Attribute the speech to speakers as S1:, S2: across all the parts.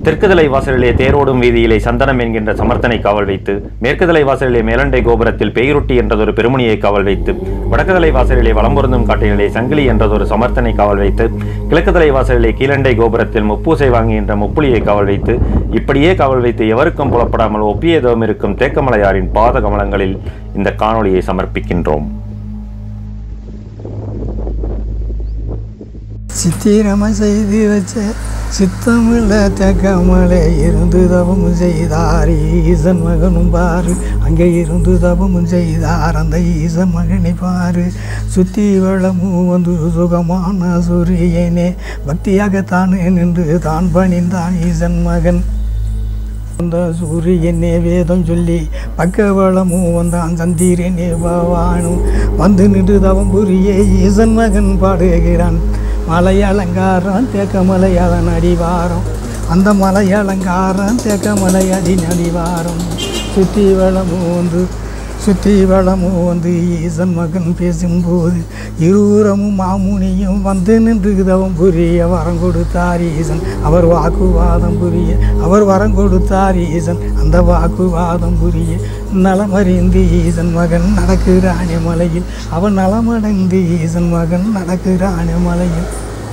S1: தெற்கு தலை வாசலிலே தேரோடும் வீதியிலே சந்தனம் என்கின்ற சமர்த்தனை காவல் வைத்து மேற்கு தலை வாசலிலே மேலண்டை கோபுரத்தில் பெய்ருட்டி என்றதொரு பெருமணியை காவல் வைத்து வடக்கு தலை வாசலிலே வலம் பொருந்தும் காட்டினிலே சங்கிலி என்றதொரு சமர்த்தனை காவல் வைத்து கிழக்கு தலை வாசலிலே கீழண்டை கோபுரத்தில் முப்பூசை வாங்குகின்ற முப்புளியை காவல் வைத்து இப்படியே காவல் வைத்து எவருக்கும் புலப்படாமல் ஒப்பியதோம் இருக்கும் தேக்கமலையாரின் பாத கமலங்களில் இந்த காணொளியை சமர்ப்பிக்கின்றோம்
S2: சித்திரம செய்து வச்ச சித்தமில்ல தேக்கமலை இருந்து தவமும் செய்தார் ஈசன் மகனும் பாரு அங்கே இருந்து தவமும் செய்தார் அந்த ஈசன் மகனை பாரு சுத்தி வளமும் வந்து சுகமான சூரியனே பக்தியாகத்தானே நின்று தான் பணிந்தான் ஈசன் மகன் அந்த சூரியனே வேதம் சொல்லி பக்கவளமும் வந்தான் சந்திரனே பவானும் வந்து நின்று தவம் புரிய ஈசன் மகன் பாடுகிறான் மலை அலங்காரம் தேக்க மலை அதன் அடிவாரம் அந்த மலை அலங்காரம் தேக்க மலை அடி அடிவாரம் சுற்றி வளமும் வந்து சுற்றி வளமும் வந்து ஈசன் மகன் பேசும்போது இருபுறமும் மாமுனியும் வந்து நின்று தவம் புரிய வரம் கொடுத்தார் ஈசன் அவர் வாக்குவாதம் புரிய அவர் வரம் கொடுத்தார் ஈசன் அந்த வாக்குவாதம் புரிய நலமறிந்து ஈசன் மகன் நடக்கிறானே மலையில் அவன் நலமடைந்து ஈசன் மகன் நடக்கிறானே மலையில்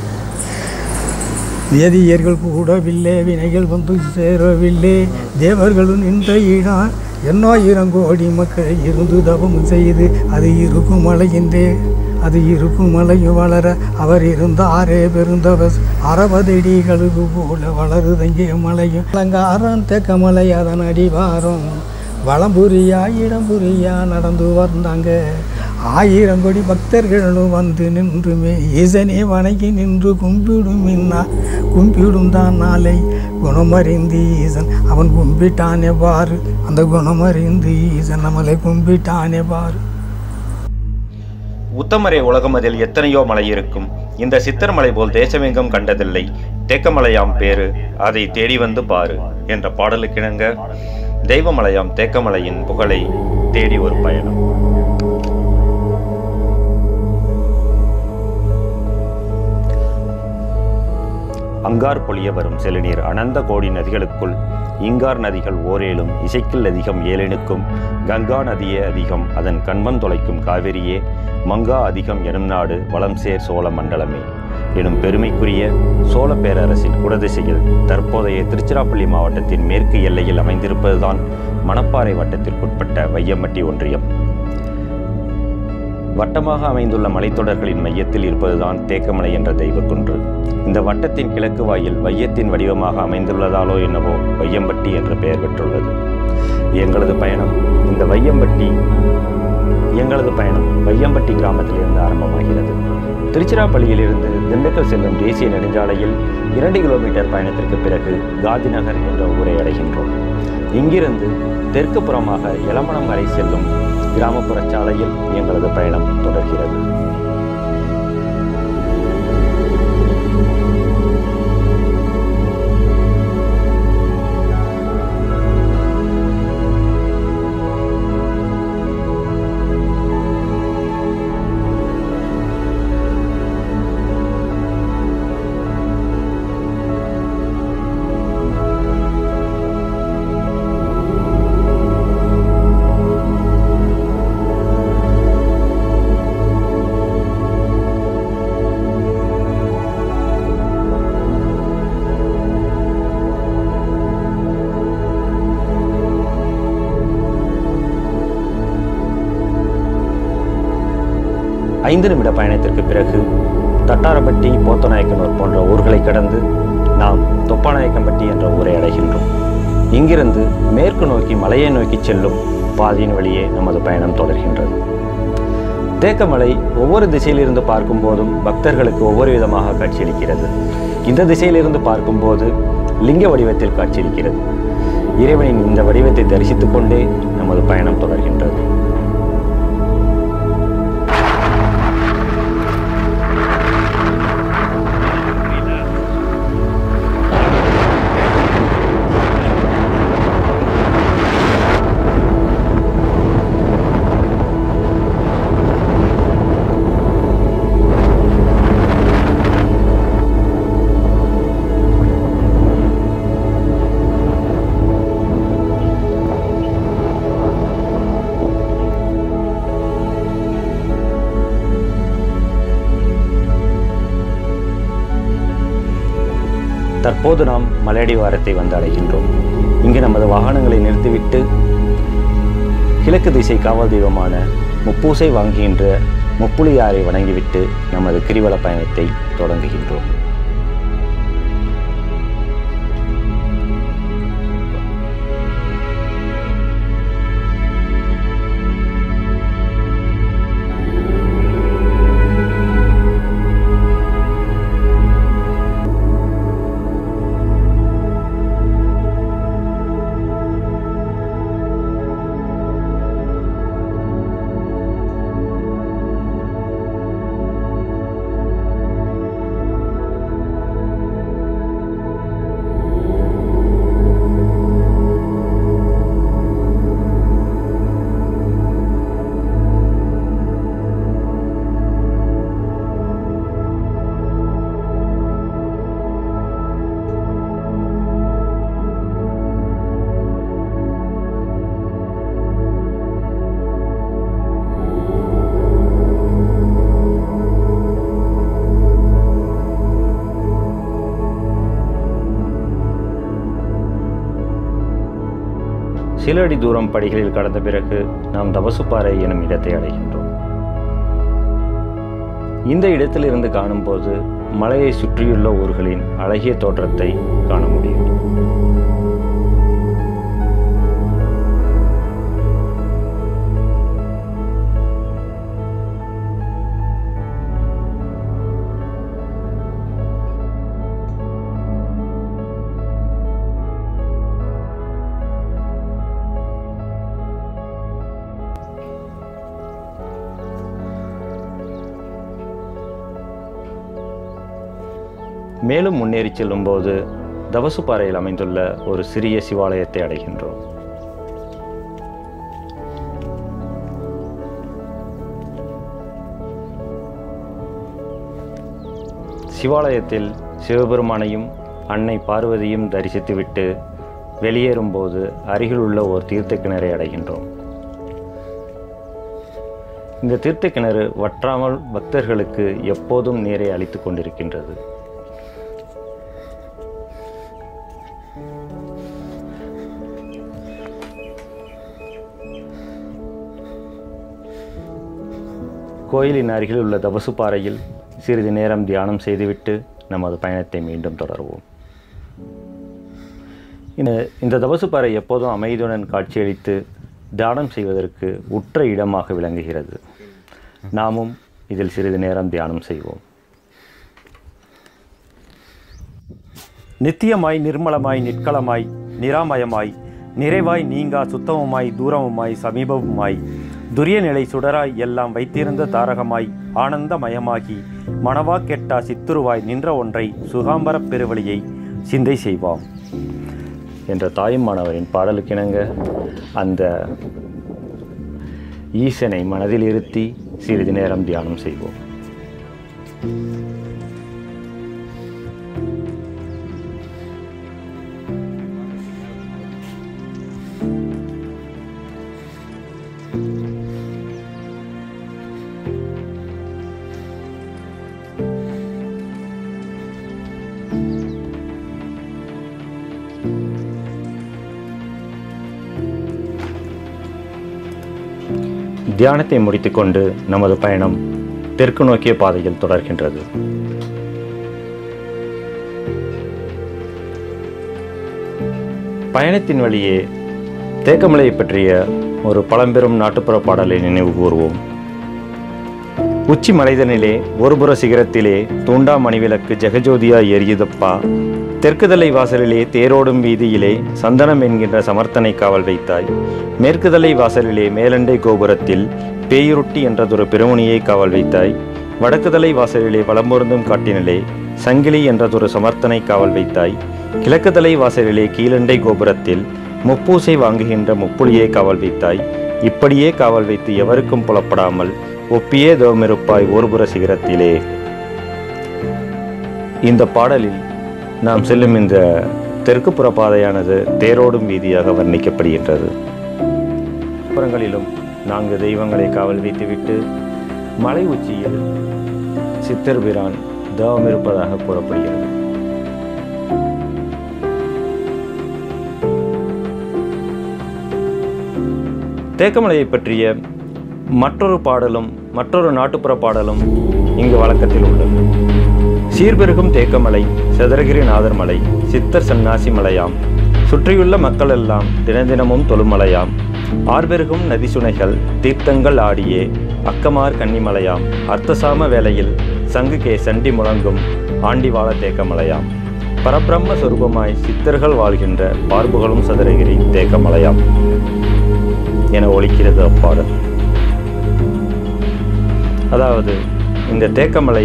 S2: வேதியர்கள் கூடவில்லை வினைகள் வந்து சேரவில்லை தேவர்களும் நின்ற இடம் எண்ணாயிரம் கோடி மக்கள் இருந்து தவம் செய்து அது இருக்கும் மலையின்றே அது இருக்கும் மலையும் வளர அவர் இருந்தாரே பெருந்தவ அறவதடிகளுக்கு போல வளருதங்கே மலையும் அலங்காரம் தேக்க மலை அதன் அடிவாரம் வளம் புரியா இடம் புரியா நடந்து வந்தாங்க ஆயிரம் கோடி பக்தர்களும் வந்து நின்றுமே ஈசனே வணங்கி நின்று கும்பிடும் இன்னா கும்பிடும் தான் நாளை குணமறிந்து ஈசன் அவன் கும்பிட்டானே பாரு அந்த குணமறிந்து ஈசன் நம்மளை கும்பிட்டானே பாரு
S1: உத்தமரே உலகமதில் எத்தனையோ மலை இருக்கும் இந்த சித்தர் மலை போல் தேசமெங்கும் கண்டதில்லை தேக்கமலையாம் பேரு அதை தேடி வந்து பாரு என்ற பாடலுக்கிணங்க தெய்வமலையாம் தேக்கமலையின் புகழை தேடி ஒரு பயணம் அங்கார் பொழிய வரும் செழுநீர் அனந்த கோடி நதிகளுக்குள் இங்கார் நதிகள் ஓரேலும் இசைக்கில் அதிகம் ஏழெனுக்கும் கங்கா நதியே அதிகம் அதன் கண்மம் தொலைக்கும் காவிரியே மங்கா அதிகம் எனும் நாடு வளம் சேர் சோழ மண்டலமே எனும் பெருமைக்குரிய சோழ பேரரசின் குடதிசையில் தற்போதைய திருச்சிராப்பள்ளி மாவட்டத்தின் மேற்கு எல்லையில் அமைந்திருப்பதுதான் மணப்பாறை வட்டத்திற்குட்பட்ட வையம்பட்டி ஒன்றியம் வட்டமாக அமைந்துள்ள மலைத்தொடர்களின் மையத்தில் இருப்பதுதான் தேக்கமலை என்ற தெய்வக்குன்று இந்த வட்டத்தின் கிழக்கு வாயில் வையத்தின் வடிவமாக அமைந்துள்ளதாலோ என்னவோ வையம்பட்டி என்ற பெயர் பெற்றுள்ளது எங்களது பயணம் இந்த வையம்பட்டி எங்களது பயணம் வையம்பட்டி கிராமத்திலிருந்து ஆரம்பமாகிறது திருச்சிராப்பள்ளியிலிருந்து திண்டுக்கல் செல்லும் தேசிய நெடுஞ்சாலையில் இரண்டு கிலோமீட்டர் பயணத்திற்கு பிறகு காந்திநகர் என்ற ஊரை அடைகின்றோம் இங்கிருந்து தெற்கு புறமாக எலமணம் வரை செல்லும் கிராமப்புற சாலையில் எங்களது பயணம் தொடர்கிறது ஐந்து நிமிட பயணத்திற்கு பிறகு தட்டாரப்பட்டி போத்தநாயக்கனூர் போன்ற ஊர்களை கடந்து நாம் தொப்பாநாயக்கம்பட்டி என்ற ஊரை அடைகின்றோம் இங்கிருந்து மேற்கு நோக்கி மலையை நோக்கி செல்லும் பாதையின் வழியே நமது பயணம் தொடர்கின்றது தேக்கமலை ஒவ்வொரு திசையிலிருந்து பார்க்கும்போதும் பக்தர்களுக்கு ஒவ்வொரு விதமாக காட்சியளிக்கிறது இந்த திசையிலிருந்து பார்க்கும்போது லிங்க வடிவத்தில் காட்சியளிக்கிறது இறைவனின் இந்த வடிவத்தை தரிசித்துக் கொண்டே நமது பயணம் தொடர்கின்றது தற்போது நாம் மலையடிவாரத்தை வந்து அடைகின்றோம் இங்கு நமது வாகனங்களை நிறுத்திவிட்டு கிழக்கு திசை காவல் தெய்வமான முப்பூசை வாங்குகின்ற முப்புளியாரை வணங்கிவிட்டு நமது கிரிவல பயணத்தை தொடங்குகின்றோம் சில அடி தூரம் படிகளில் கடந்த பிறகு நாம் தபசுப்பாறை எனும் இடத்தை அடைகின்றோம் இந்த இடத்திலிருந்து காணும்போது மலையை சுற்றியுள்ள ஊர்களின் அழகிய தோற்றத்தை காண முடியும் மேலும் முன்னேறி செல்லும்போது தவசுப்பாறையில் அமைந்துள்ள ஒரு சிறிய சிவாலயத்தை அடைகின்றோம் சிவாலயத்தில் சிவபெருமானையும் அன்னை பார்வதியும் தரிசித்துவிட்டு வெளியேறும்போது அருகிலுள்ள ஓர் தீர்த்த கிணறை அடைகின்றோம் இந்த தீர்த்த கிணறு வற்றாமல் பக்தர்களுக்கு எப்போதும் நீரை அளித்துக் கொண்டிருக்கின்றது கோயிலின் அருகில் உள்ள தபசு பாறையில் சிறிது நேரம் தியானம் செய்துவிட்டு நமது பயணத்தை மீண்டும் தொடர்வோம் இந்த இந்த தபசு பாறை எப்போதும் அமைதியுடன் காட்சியளித்து தியானம் செய்வதற்கு உற்ற இடமாக விளங்குகிறது நாமும் இதில் சிறிது நேரம் தியானம் செய்வோம் நித்தியமாய் நிர்மலமாய் நிற்களமாய் நிராமயமாய் நிறைவாய் நீங்கா சுத்தமுமாய் தூரமுமாய் சமீபமுமாய் துரிய நிலை சுடராய் எல்லாம் வைத்திருந்த தாரகமாய் ஆனந்தமயமாகி மணவா கெட்டா சித்துருவாய் நின்ற ஒன்றை சுகாம்பரப் பெருவழியை சிந்தை செய்வாம் என்ற தாயுமானவரின் பாடலுக்கிணங்க அந்த ஈசனை மனதில் இருத்தி சிறிது நேரம் தியானம் செய்வோம் தியானத்தை முடித்துக்கொண்டு நமது பயணம் தெற்கு நோக்கிய பாதையில் தொடர்கின்றது பயணத்தின் வழியே தேக்கமலையை பற்றிய ஒரு பழம்பெரும் நாட்டுப்புற பாடலை நினைவு கூறுவோம் உச்சி மலைதனிலே ஒருபுற சிகரத்திலே தூண்டா மணிவிளக்கு ஜெகஜோதியா எரியுதப்பா தெற்குதலை வாசலிலே தேரோடும் வீதியிலே சந்தனம் என்கின்ற சமர்த்தனை காவல் வைத்தாய் மேற்குதலை வாசலிலே மேலண்டை கோபுரத்தில் பேயுருட்டி என்றதொரு பெருமுனியை காவல் வைத்தாய் வடக்குதலை வாசலிலே வலம்பொருந்தும் காட்டினிலே சங்கிலி என்றதொரு சமர்த்தனை காவல் வைத்தாய் கிழக்குதலை வாசலிலே கீழண்டை கோபுரத்தில் முப்பூசை வாங்குகின்ற முப்புளியை காவல் வைத்தாய் இப்படியே காவல் வைத்து எவருக்கும் புலப்படாமல் ஒப்பியே தோமிருப்பாய் ஒருபுற சிகரத்திலே இந்த பாடலில் நாம் செல்லும் இந்த தெற்குப்புற பாதையானது தேரோடும் வீதியாக வர்ணிக்கப்படுகின்றது புறங்களிலும் நான்கு தெய்வங்களை காவல் வைத்துவிட்டு மலை உச்சியில் சித்தர் பிரான் தவம் இருப்பதாக கூறப்படுகிறது தேக்கமலையை பற்றிய மற்றொரு பாடலும் மற்றொரு நாட்டுப்புற பாடலும் இங்கு வழக்கத்தில் உள்ளது சீர்பெருகும் தேக்கமலை சதுரகிரிநாதர் மலை சித்தர் சன்னாசி மலையாம் சுற்றியுள்ள மக்கள் எல்லாம் தினதினமும் தொழுமலையாம் ஆர்பெருகும் நதி சுனைகள் தீர்த்தங்கள் ஆடியே அக்கமார் கன்னிமலையாம் அர்த்தசாம வேளையில் சங்கு கே சண்டி முழங்கும் ஆண்டிவாள தேக்கமலையாம் பரபிரம்ம சொரூபமாய் சித்தர்கள் வாழ்கின்ற பார்புகளும் சதுரகிரி தேக்கமலையாம் என ஒலிக்கிறது அப்பாடல் அதாவது இந்த தேக்கமலை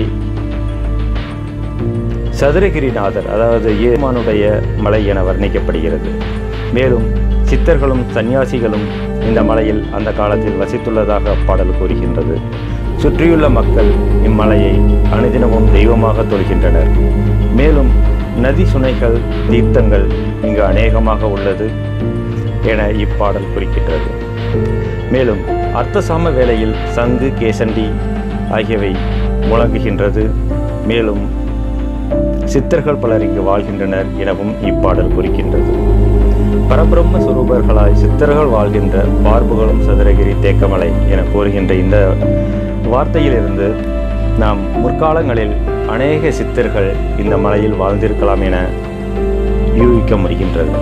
S1: சதுரகிரிநாதர் அதாவது ஏமானுடைய மலை என வர்ணிக்கப்படுகிறது மேலும் சித்தர்களும் சந்நியாசிகளும் இந்த மலையில் அந்த காலத்தில் வசித்துள்ளதாக அப்பாடல் கூறுகின்றது சுற்றியுள்ள மக்கள் இம்மலையை அனுதினமும் தெய்வமாக தொழுகின்றனர் மேலும் நதி சுனைகள் தீர்த்தங்கள் இங்கு அநேகமாக உள்ளது என இப்பாடல் குறிக்கின்றது மேலும் அர்த்தசாம வேளையில் சங்கு கேசண்டி ஆகியவை முழங்குகின்றது மேலும் சித்தர்கள் பலர் இங்கு வாழ்கின்றனர் எனவும் இப்பாடல் குறிக்கின்றது பரபிரம்ம சுரூபர்களாய் சித்தர்கள் வாழ்கின்ற பார்புகளும் சதுரகிரி தேக்கமலை என கூறுகின்ற இந்த வார்த்தையிலிருந்து நாம் முற்காலங்களில் அநேக சித்தர்கள் இந்த மலையில் வாழ்ந்திருக்கலாம் என யூகிக்க முடிகின்றது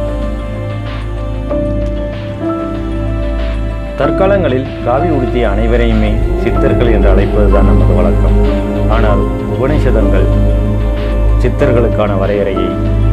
S1: தற்காலங்களில் காவி உடுத்திய அனைவரையுமே சித்தர்கள் என்று அழைப்பதுதான் நமது வழக்கம் ஆனால் உபநிஷதங்கள் சித்தர்களுக்கான வரையறையை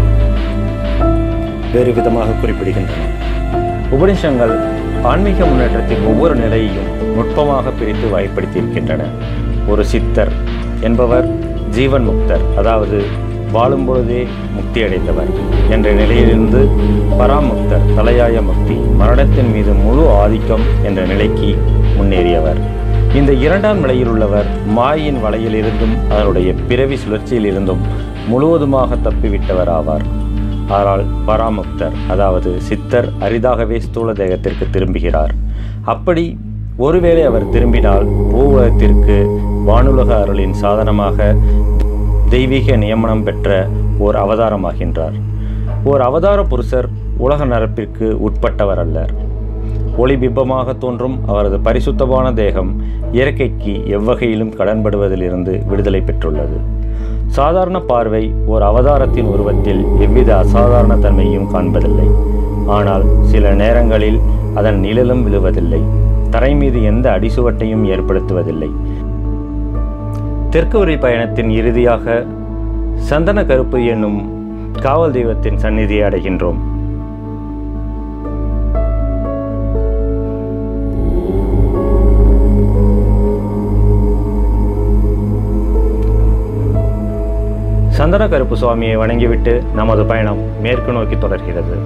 S1: வேறு விதமாக குறிப்பிடுகின்றன உபநிஷங்கள் ஆன்மீக முன்னேற்றத்தின் ஒவ்வொரு நிலையையும் நுட்பமாக பிரித்து வகைப்படுத்தியிருக்கின்றன ஒரு சித்தர் என்பவர் ஜீவன் முக்தர் அதாவது வாழும் பொழுதே முக்தி அடைந்தவர் என்ற நிலையிலிருந்து பராமுக்தர் தலையாய முக்தி மரணத்தின் மீது முழு ஆதிக்கம் என்ற நிலைக்கு முன்னேறியவர் இந்த இரண்டாம் நிலையில் உள்ளவர் மாயின் வலையிலிருந்தும் அதனுடைய பிறவி சுழற்சியிலிருந்தும் முழுவதுமாக தப்பிவிட்டவர் ஆவார் ஆனால் பராமுக்தர் அதாவது சித்தர் அரிதாகவே ஸ்தூல தேகத்திற்கு திரும்புகிறார் அப்படி ஒருவேளை அவர் திரும்பினால் பூவுலகத்திற்கு வானுலக அருளின் சாதனமாக தெய்வீக நியமனம் பெற்ற ஓர் அவதாரமாகின்றார் ஓர் அவதார புருஷர் உலக நரப்பிற்கு உட்பட்டவர் அல்லர் ஒளி பிம்பமாக தோன்றும் அவரது பரிசுத்தமான தேகம் இயற்கைக்கு எவ்வகையிலும் கடன்படுவதிலிருந்து விடுதலை பெற்றுள்ளது சாதாரண பார்வை ஓர் அவதாரத்தின் உருவத்தில் எவ்வித அசாதாரண தன்மையும் காண்பதில்லை ஆனால் சில நேரங்களில் அதன் நிழலும் விழுவதில்லை தரை மீது எந்த அடிசுவட்டையும் ஏற்படுத்துவதில்லை தெற்கு உரை பயணத்தின் இறுதியாக சந்தன கருப்பு என்னும் காவல் தெய்வத்தின் சந்நிதியை அடைகின்றோம் சந்தன கருப்பு சுவாமியை வணங்கிவிட்டு நமது பயணம் மேற்கு நோக்கி தொடர்கிறது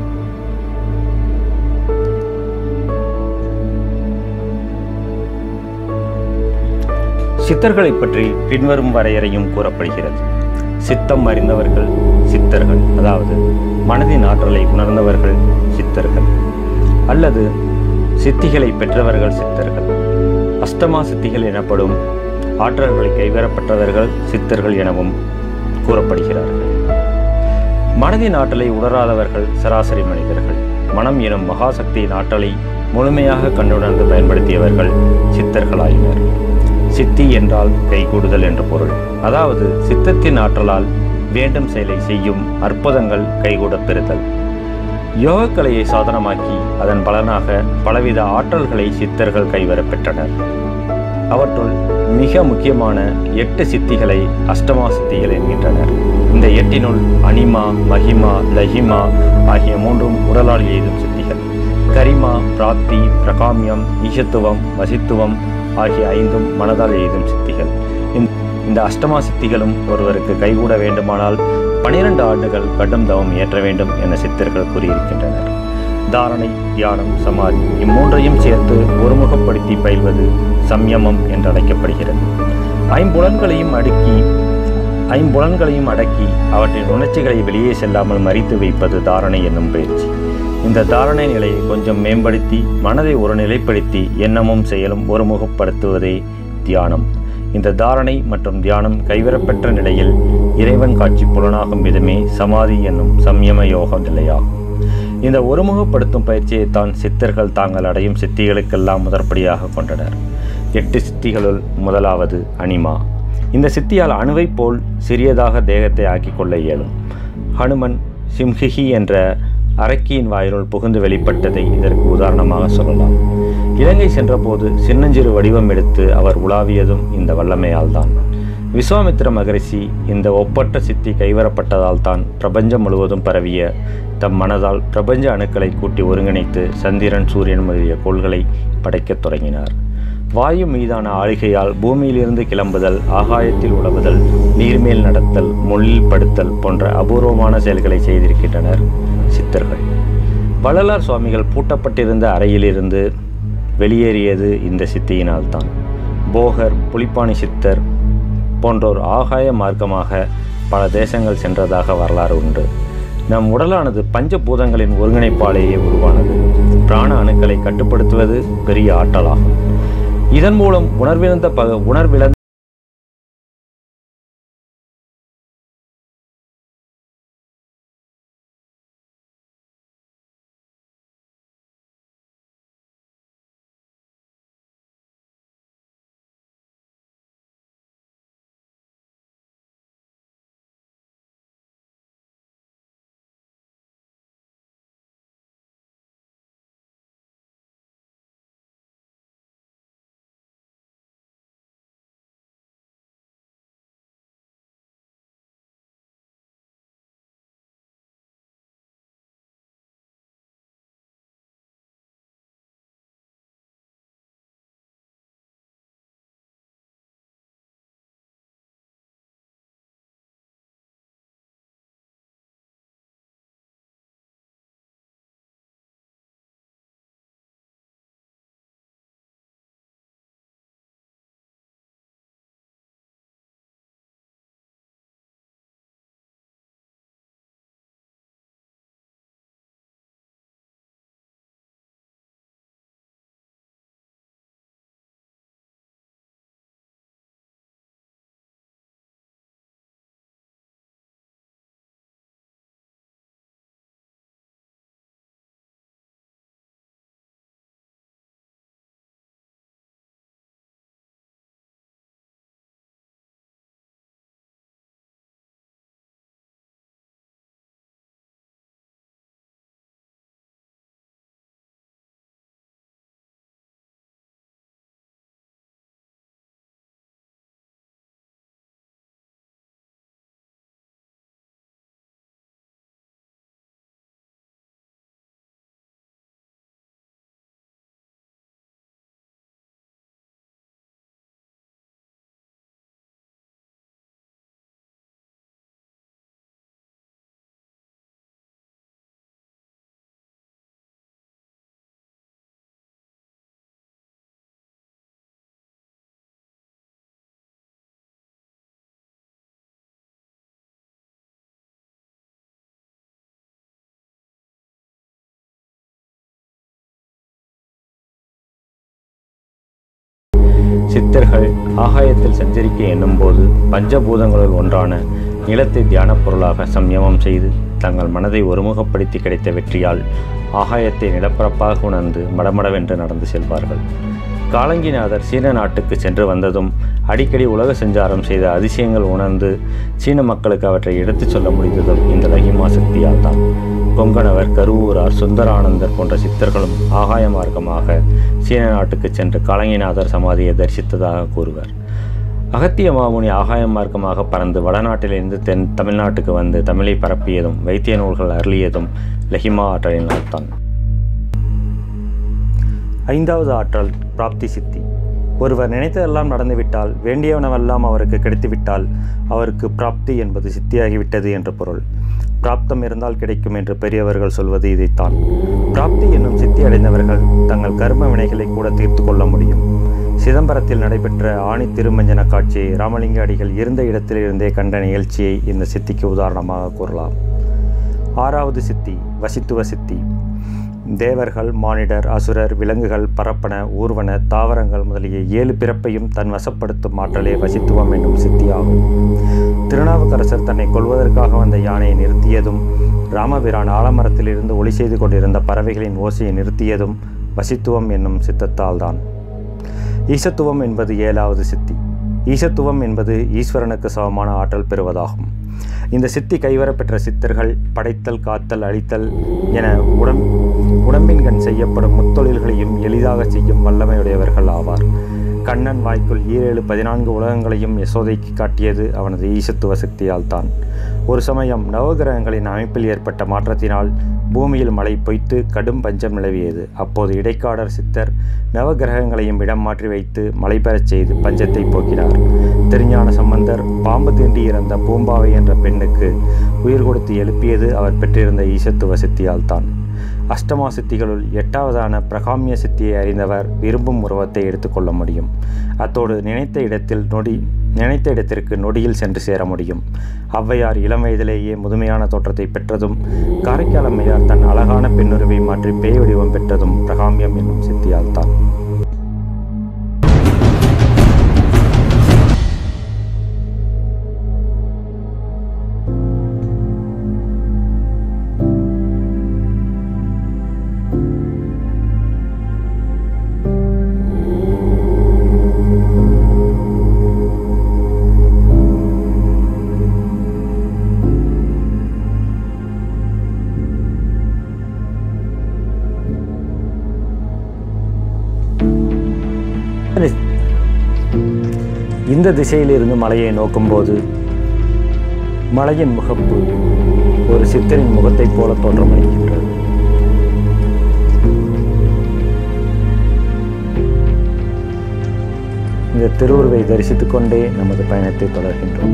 S1: சித்தர்களைப் பற்றி பின்வரும் வரையறையும் கூறப்படுகிறது சித்தம் அறிந்தவர்கள் சித்தர்கள் அதாவது மனதின் ஆற்றலை உணர்ந்தவர்கள் சித்தர்கள் அல்லது சித்திகளை பெற்றவர்கள் சித்தர்கள் அஷ்டமா சித்திகள் எனப்படும் ஆற்றல்களை கைவரப்பட்டவர்கள் சித்தர்கள் எனவும் கூறப்படுகிறார்கள் மனதின் ஆற்றலை உணராதவர்கள் சராசரி மனிதர்கள் மனம் எனும் மகாசக்தியின் ஆற்றலை முழுமையாக கண்டுணர்ந்து பயன்படுத்தியவர்கள் சித்தர்களாயினர் சித்தி என்றால் கைகூடுதல் என்று பொருள் அதாவது சித்தத்தின் ஆற்றலால் வேண்டும் செயலை செய்யும் அற்புதங்கள் கைகூடப் பெறுதல் யோகக்கலையை சாதனமாக்கி அதன் பலனாக பலவித ஆற்றல்களை சித்தர்கள் கைவரப் பெற்றனர் அவற்றுள் மிக முக்கியமான எட்டு சித்திகளை அஷ்டமா சித்திகள் என்கின்றனர் இந்த எட்டினுள் அனிமா மகிமா லஹிமா ஆகிய மூன்றும் உடலால் எய்தும் சித்திகள் கரிமா பிராப்தி பிரகாமியம் ஈசத்துவம் வசித்துவம் ஆகிய ஐந்தும் மனதால் எய்தும் சித்திகள் இந்த- இந்த அஷ்டமா சித்திகளும் ஒருவருக்கு கைகூட வேண்டுமானால் பனிரெண்டு ஆண்டுகள் கடும் தவம் இயற்ற வேண்டும் என சித்தர்கள் கூறியிருக்கின்றனர் தாரணை தியானம் சமாதி இம்மூன்றையும் சேர்த்து ஒருமுகப்படுத்தி பயில்வது சம்யமம் என்று அழைக்கப்படுகிறது ஐம்புலன்களையும் அடுக்கி ஐம்புலன்களையும் அடக்கி அவற்றின் உணர்ச்சிகளை வெளியே செல்லாமல் மறித்து வைப்பது தாரணை என்னும் பயிற்சி இந்த தாரணை நிலையை கொஞ்சம் மேம்படுத்தி மனதை ஒரு நிலைப்படுத்தி எண்ணமும் செயலும் ஒருமுகப்படுத்துவதே தியானம் இந்த தாரணை மற்றும் தியானம் கைவரப்பெற்ற நிலையில் இறைவன் காட்சி புலனாகும் விதமே சமாதி என்னும் சம்யம யோக நிலையாகும் இந்த ஒருமுகப்படுத்தும் பயிற்சியைத்தான் சித்தர்கள் தாங்கள் அடையும் சித்திகளுக்கெல்லாம் முதற்படியாக கொண்டனர் எட்டு சித்திகளுள் முதலாவது அனிமா இந்த சித்தியால் அணுவைப் போல் சிறியதாக தேகத்தை ஆக்கிக் கொள்ள இயலும் ஹனுமன் சிம்ஹிஹி என்ற அரக்கியின் வாயிலுள் புகுந்து வெளிப்பட்டதை இதற்கு உதாரணமாக சொல்லலாம் இலங்கை சென்றபோது சின்னஞ்சிறு வடிவம் எடுத்து அவர் உலாவியதும் இந்த வல்லமையால் தான் விஸ்வாமித்திர மகரிஷி இந்த ஒப்பற்ற சித்தி கைவரப்பட்டதால் தான் பிரபஞ்சம் முழுவதும் பரவிய தம் மனதால் பிரபஞ்ச அணுக்களை கூட்டி ஒருங்கிணைத்து சந்திரன் சூரியன் முதலிய கோள்களை படைக்கத் தொடங்கினார் வாயு மீதான ஆளிகையால் பூமியிலிருந்து கிளம்புதல் ஆகாயத்தில் உழவுதல் நீர்மேல் நடத்தல் மொழில் படுத்தல் போன்ற அபூர்வமான செயல்களை செய்திருக்கின்றனர் சித்தர்கள் வள்ளலார் சுவாமிகள் பூட்டப்பட்டிருந்த அறையிலிருந்து வெளியேறியது இந்த சித்தியினால்தான் போகர் புலிப்பாணி சித்தர் போன்றோர் ஆகாய மார்க்கமாக பல தேசங்கள் சென்றதாக வரலாறு உண்டு நம் உடலானது பஞ்சபூதங்களின் ஒருங்கிணைப்பாலேயே உருவானது பிராண அணுக்களை கட்டுப்படுத்துவது பெரிய ஆற்றலாகும் இதன் மூலம் உணர்விழந்த பக உணர்விழந்த சித்தர்கள் ஆகாயத்தில் சஞ்சரிக்க எண்ணும்போது பஞ்சபூதங்களுள் ஒன்றான நிலத்தை தியானப் பொருளாக சம்யமம் செய்து தங்கள் மனதை ஒருமுகப்படுத்தி கிடைத்த வெற்றியால் ஆகாயத்தை நிலப்பரப்பாக உணர்ந்து மடமடவென்று நடந்து செல்வார்கள் காலங்கிநாதர் சீன நாட்டுக்கு சென்று வந்ததும் அடிக்கடி உலக சஞ்சாரம் செய்த அதிசயங்கள் உணர்ந்து சீன மக்களுக்கு அவற்றை எடுத்துச் சொல்ல முடிந்ததும் இந்த லகிமா சக்தியால் தான் கொங்கணவர் கருவூரார் சுந்தரானந்தர் போன்ற சித்தர்களும் ஆகாய மார்க்கமாக சீன நாட்டுக்கு சென்று காலங்கிநாதர் சமாதியை தரிசித்ததாக கூறுவர் அகத்திய மாமுனி ஆகாய மார்க்கமாக பறந்து வடநாட்டிலிருந்து தென் தமிழ்நாட்டுக்கு வந்து தமிழை பரப்பியதும் வைத்திய நூல்கள் அருளியதும் லஹிமா ஆற்றலினால்தான் ஐந்தாவது ஆற்றல் பிராப்தி சித்தி ஒருவர் நினைத்ததெல்லாம் நடந்துவிட்டால் வேண்டியவனவெல்லாம் அவருக்கு கிடைத்துவிட்டால் அவருக்கு பிராப்தி என்பது சித்தியாகிவிட்டது என்று பொருள் பிராப்தம் இருந்தால் கிடைக்கும் என்று பெரியவர்கள் சொல்வது இதைத்தான் பிராப்தி என்னும் சித்தி அடைந்தவர்கள் தங்கள் கர்ம வினைகளை கூட தீர்த்து கொள்ள முடியும் சிதம்பரத்தில் நடைபெற்ற ஆணி திருமஞ்சன காட்சியை ராமலிங்க அடிகள் இருந்த இடத்திலிருந்தே கண்ட நிகழ்ச்சியை இந்த சித்திக்கு உதாரணமாக கூறலாம் ஆறாவது சித்தி வசித்துவ சித்தி தேவர்கள் மானிடர் அசுரர் விலங்குகள் பரப்பன ஊர்வன தாவரங்கள் முதலிய ஏழு பிறப்பையும் தன் வசப்படுத்தும் ஆற்றலே வசித்துவம் என்னும் சித்தியாகும் திருநாவுக்கரசர் தன்னை கொல்வதற்காக வந்த யானையை நிறுத்தியதும் ராமபிரான் ஆலமரத்திலிருந்து ஒளி செய்து கொண்டிருந்த பறவைகளின் ஓசையை நிறுத்தியதும் வசித்துவம் என்னும் சித்தத்தால்தான் ஈசத்துவம் என்பது ஏழாவது சித்தி ஈசத்துவம் என்பது ஈஸ்வரனுக்கு சமமான ஆற்றல் பெறுவதாகும் இந்த சித்தி கைவரப்பெற்ற சித்தர்கள் படைத்தல் காத்தல் அழித்தல் என உடம் உடம்பின் கண் செய்யப்படும் முத்தொழில்களையும் எளிதாக செய்யும் வல்லமையுடையவர்கள் ஆவார் கண்ணன் வாய்க்குள் ஈரேழு பதினான்கு உலகங்களையும் யசோதைக்கு காட்டியது அவனது ஈசத்துவ சக்தியால் தான் ஒரு சமயம் நவகிரகங்களின் அமைப்பில் ஏற்பட்ட மாற்றத்தினால் பூமியில் மழை பொய்த்து கடும் பஞ்சம் நிலவியது அப்போது இடைக்காடர் சித்தர் நவகிரகங்களையும் இடம் மாற்றி வைத்து மழை பெறச் செய்து பஞ்சத்தை போக்கினார் திருஞான சம்பந்தர் பாம்பு தீண்டி இறந்த பூம்பாவை என்ற பெண்ணுக்கு உயிர் கொடுத்து எழுப்பியது அவர் பெற்றிருந்த ஈசத்துவ சித்தியால் தான் அஷ்டமா சித்திகளுள் எட்டாவதான பிரகாமிய சித்தியை அறிந்தவர் விரும்பும் உருவத்தை எடுத்துக்கொள்ள முடியும் அத்தோடு நினைத்த இடத்தில் நொடி நினைத்த இடத்திற்கு நொடியில் சென்று சேர முடியும் ஔவையார் இளம் வயதிலேயே முதுமையான தோற்றத்தை பெற்றதும் காரைக்கால் அம்மையார் தன் அழகான பெண்ணுருவை மாற்றி பேய் வடிவம் பெற்றதும் பிரகாமியம் என்னும் சித்தியால் தான் இந்த திசையிலிருந்து மலையை நோக்கும்போது மலையின் முகப்பு ஒரு சித்தரின் முகத்தைப் போல தோற்றமளிக்கின்றது இந்த திருவுருவை தரிசித்துக் கொண்டே நமது பயணத்தை தொடர்கின்றோம்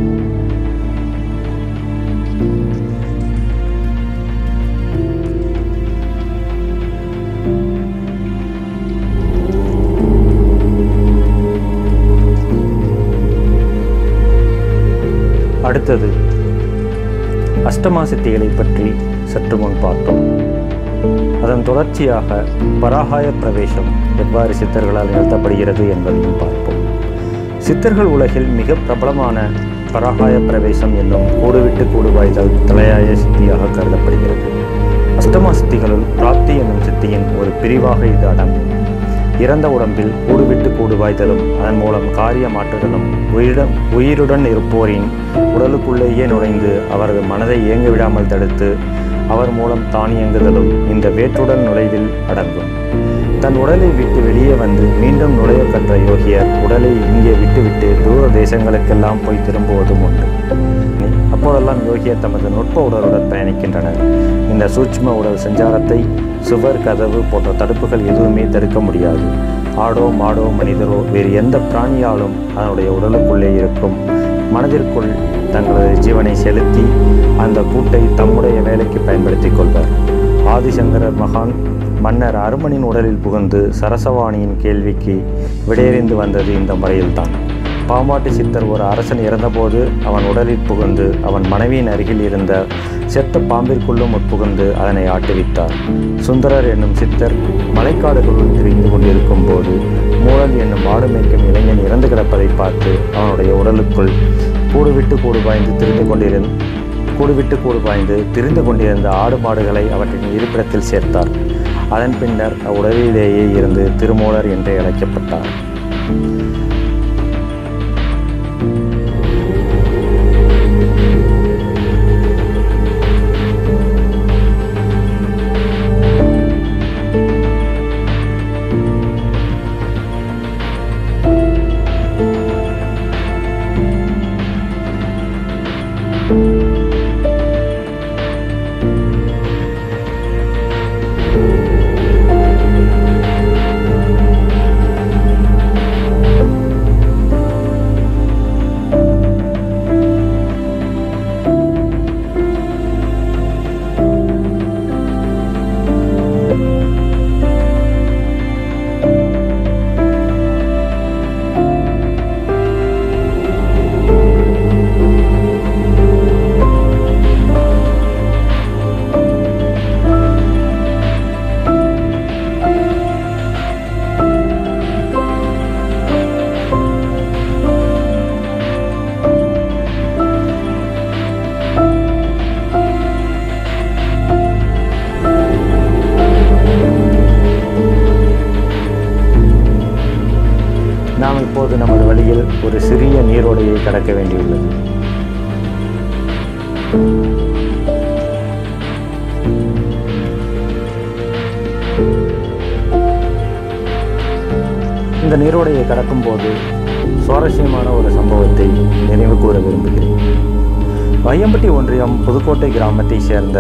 S1: அடுத்தது அஷ்டமா சித்திகளை பற்றி சற்று முன் பார்த்தோம் அதன் தொடர்ச்சியாக பராகாய பிரவேசம் எவ்வாறு சித்தர்களால் நிறுத்தப்படுகிறது என்பதையும் பார்ப்போம் சித்தர்கள் உலகில் மிக பிரபலமான பராகாய பிரவேசம் என்னும் கூடுவிட்டு கூடுவாய்தல் தலையாய சித்தியாக கருதப்படுகிறது அஷ்டமா சித்திகளுள் பிராப்தி என்னும் சித்தியின் ஒரு பிரிவாக இது அடங்கும் இறந்த உடம்பில் கூடுவிட்டு கூடுவாய்தலும் அதன் மூலம் காரிய மாற்றுதலும் உயிருடன் உயிருடன் இருப்போரின் உடலுக்குள்ளேயே நுழைந்து அவரது மனதை இயங்க விடாமல் தடுத்து அவர் மூலம் தான் இயங்குதலும் இந்த வேற்றுடன் நுழைவில் அடங்கும் தன் உடலை விட்டு வெளியே வந்து மீண்டும் நுழைய கற்ற யோகியர் உடலை இங்கே விட்டுவிட்டு தூர தேசங்களுக்கெல்லாம் போய் திரும்புவதும் உண்டு அப்போதெல்லாம் யோகியர் தமது நுட்ப உடலுடன் பயணிக்கின்றனர் இந்த சூட்ச்ம உடல் சஞ்சாரத்தை சுவர் கதவு போன்ற தடுப்புகள் எதுவுமே தடுக்க முடியாது ஆடோ மாடோ மனிதரோ வேறு எந்த பிராணியாலும் அதனுடைய உடலுக்குள்ளே இருக்கும் மனதிற்குள் தங்களது ஜீவனை செலுத்தி அந்த கூட்டை தம்முடைய வேலைக்கு பயன்படுத்திக் கொள்வர் ஆதிசங்கரர் மகான் மன்னர் அருமனின் உடலில் புகுந்து சரசவாணியின் கேள்விக்கு விடையறிந்து வந்தது இந்த முறையில்தான் பாம்பாட்டி சித்தர் ஒரு அரசன் இறந்தபோது அவன் உடலில் புகுந்து அவன் மனைவியின் அருகில் இருந்த செத்த பாம்பிற்குள்ளும் உட்புகுந்து அதனை ஆட்டுவித்தார் சுந்தரர் என்னும் சித்தர் மலைக்காடுகளுள் திரிந்து கொண்டிருக்கும் போது மூழல் என்னும் மாடு மேய்க்கும் இளைஞன் இறந்து கிடப்பதை பார்த்து அவனுடைய உடலுக்குள் கூடுவிட்டு கூடு பாய்ந்து திரிந்து கொண்டிருந்த கூடுவிட்டு கூடு பாய்ந்து திரிந்து கொண்டிருந்த ஆடு மாடுகளை அவற்றின் இருப்பிடத்தில் சேர்த்தார் அதன் பின்னர் அவ்வுடலிலேயே இருந்து திருமூலர் என்றே அழைக்கப்பட்டார் வழியில் ஒரு சிறிய நீரோடையை கடக்க வேண்டியுள்ளது இந்த நீரோடையை கடக்கும்போது சுவாரஸ்யமான ஒரு சம்பவத்தை நினைவு கூற விரும்புகிறேன் வையம்பட்டி ஒன்றியம் புதுக்கோட்டை கிராமத்தை சேர்ந்த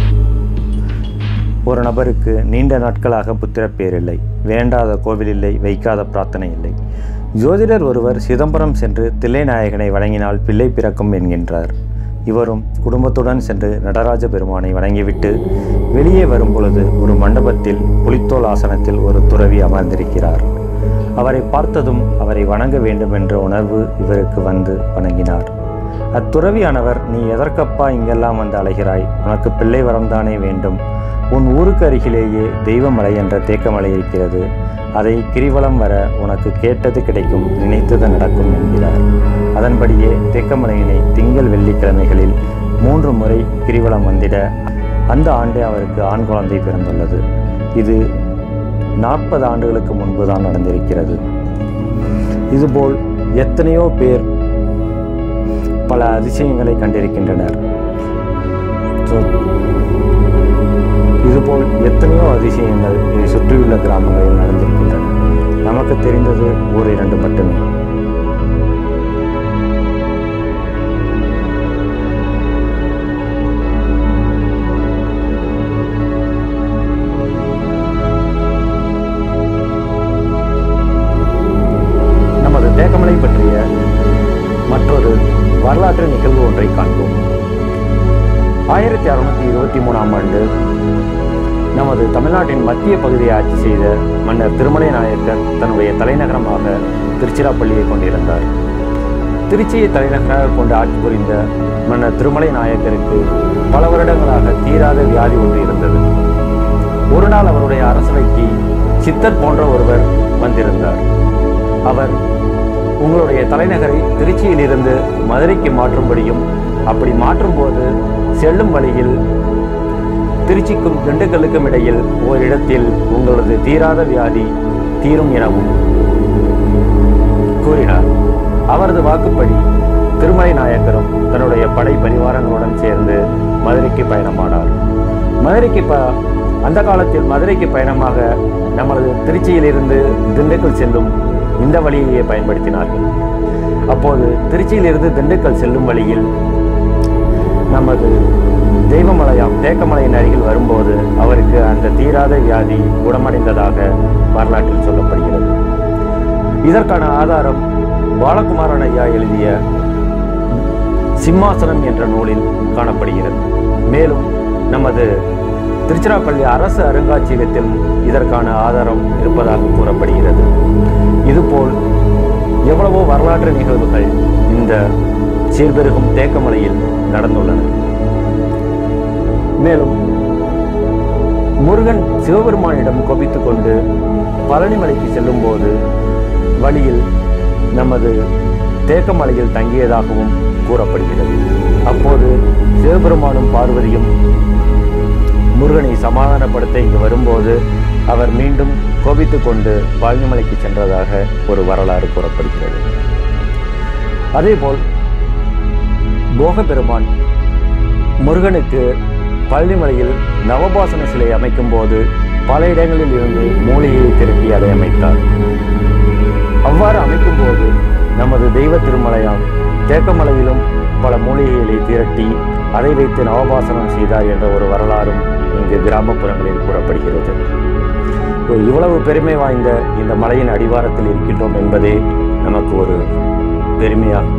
S1: ஒரு நபருக்கு நீண்ட நாட்களாக புத்திரப்பேர் இல்லை வேண்டாத கோவில் இல்லை வைக்காத பிரார்த்தனை இல்லை ஜோதிடர் ஒருவர் சிதம்பரம் சென்று தில்லைநாயகனை வணங்கினால் பிள்ளை பிறக்கும் என்கின்றார் இவரும் குடும்பத்துடன் சென்று நடராஜ பெருமானை வணங்கிவிட்டு வெளியே வரும்பொழுது ஒரு மண்டபத்தில் புலித்தோல் ஆசனத்தில் ஒரு துறவி அமர்ந்திருக்கிறார் அவரை பார்த்ததும் அவரை வணங்க வேண்டும் என்ற உணர்வு இவருக்கு வந்து வணங்கினார் அத்துறவியானவர் நீ எதற்கப்பா இங்கெல்லாம் வந்து அலைகிறாய் உனக்கு பிள்ளை வரம்தானே வேண்டும் உன் ஊருக்கு அருகிலேயே தெய்வமலை என்ற தேக்கமலை இருக்கிறது அதை கிரிவலம் வர உனக்கு கேட்டது கிடைக்கும் நினைத்தது நடக்கும் என்கிறார் அதன்படியே தேக்கமலையினை திங்கள் வெள்ளிக்கிழமைகளில் மூன்று முறை கிரிவலம் வந்திட அந்த ஆண்டே அவருக்கு ஆண் குழந்தை பிறந்துள்ளது இது நாற்பது ஆண்டுகளுக்கு முன்பு தான் நடந்திருக்கிறது இதுபோல் எத்தனையோ பேர் பல அதிசயங்களை கண்டிருக்கின்றனர் ஸோ இதுபோல் எத்தனையோ அதிசயங்கள் இதை சுற்றியுள்ள கிராமங்களில் நடந்திருக்கின்றன நமக்கு தெரிந்தது ஒரு இரண்டு மட்டுமே நமது தேக்கமலை பற்றிய மற்றொரு வரலாற்று நிகழ்வு ஒன்றை காண்போம் ஆயிரத்தி அறுநூத்தி இருபத்தி மூணாம் ஆண்டு நமது தமிழ்நாட்டின் மத்திய பகுதியை ஆட்சி செய்த மன்னர் திருமலை நாயக்கர் தன்னுடைய தலைநகரமாக திருச்சிராப்பள்ளியை கொண்டிருந்தார் திருச்சியை தலைநகராக கொண்டு ஆட்சி புரிந்த மன்னர் திருமலை நாயக்கருக்கு பல வருடங்களாக தீராத வியாதி ஒன்று இருந்தது ஒரு நாள் அவருடைய அரசவைக்கு சித்தர் போன்ற ஒருவர் வந்திருந்தார் அவர் உங்களுடைய தலைநகரை திருச்சியிலிருந்து மதுரைக்கு மாற்றும்படியும் அப்படி மாற்றும்போது செல்லும் வழியில் திருச்சிக்கும் திண்டுக்கல்லுக்கும் இடையில் ஓரிடத்தில் உங்களது தீராத வியாதி தீரும் எனவும் கூறினார் அவரது வாக்குப்படி திருமலை நாயக்கரும் தன்னுடைய படை பரிவாரங்களுடன் சேர்ந்து மதுரைக்கு பயணமானார் மதுரைக்கு ப அந்த காலத்தில் மதுரைக்கு பயணமாக நமது திருச்சியிலிருந்து திண்டுக்கல் செல்லும் இந்த வழியையே பயன்படுத்தினார்கள் அப்போது திருச்சியிலிருந்து திண்டுக்கல் செல்லும் வழியில் நமது தெய்வமலையாம் தேக்கமலையின் அருகில் வரும்போது அவருக்கு அந்த தீராத வியாதி குணமடைந்ததாக வரலாற்றில் சொல்லப்படுகிறது இதற்கான ஆதாரம் பாலகுமாரன் ஐயா எழுதிய சிம்மாசனம் என்ற நூலில் காணப்படுகிறது மேலும் நமது திருச்சிராப்பள்ளி அரசு அருங்காட்சியகத்தில் இதற்கான ஆதாரம் இருப்பதாக கூறப்படுகிறது இதுபோல் எவ்வளவோ வரலாற்று நிகழ்வுகள் இந்த சீர்பெருகும் தேக்கமலையில் நடந்துள்ளன மேலும் முருகன் சிவபெருமானிடம் கோபித்துக் கொண்டு பழனிமலைக்கு செல்லும்போது வழியில் நமது தேக்கமலையில் தங்கியதாகவும் கூறப்படுகிறது அப்போது சிவபெருமானும் பார்வதியும் முருகனை சமாதானப்படுத்த இங்கு வரும்போது அவர் மீண்டும் கோபித்துக் கொண்டு பழனிமலைக்கு சென்றதாக ஒரு வரலாறு கூறப்படுகிறது அதேபோல் போகபெருமான் முருகனுக்கு பழனிமலையில் நவபாசன சிலை அமைக்கும் போது பல இடங்களில் இருந்து மூலிகையை திருப்பி அதை அமைத்தார் அவ்வாறு அமைக்கும் போது நமது தெய்வ திருமலையாம் தேக்கமலையிலும் பல மூலிகைகளை திரட்டி அதை வைத்து நவபாசனம் செய்தார் என்ற ஒரு வரலாறும் இங்கு கிராமப்புறங்களில் கூறப்படுகிறது ஒரு இவ்வளவு பெருமை வாய்ந்த இந்த மலையின் அடிவாரத்தில் இருக்கின்றோம் என்பதே நமக்கு ஒரு பெருமையாகும்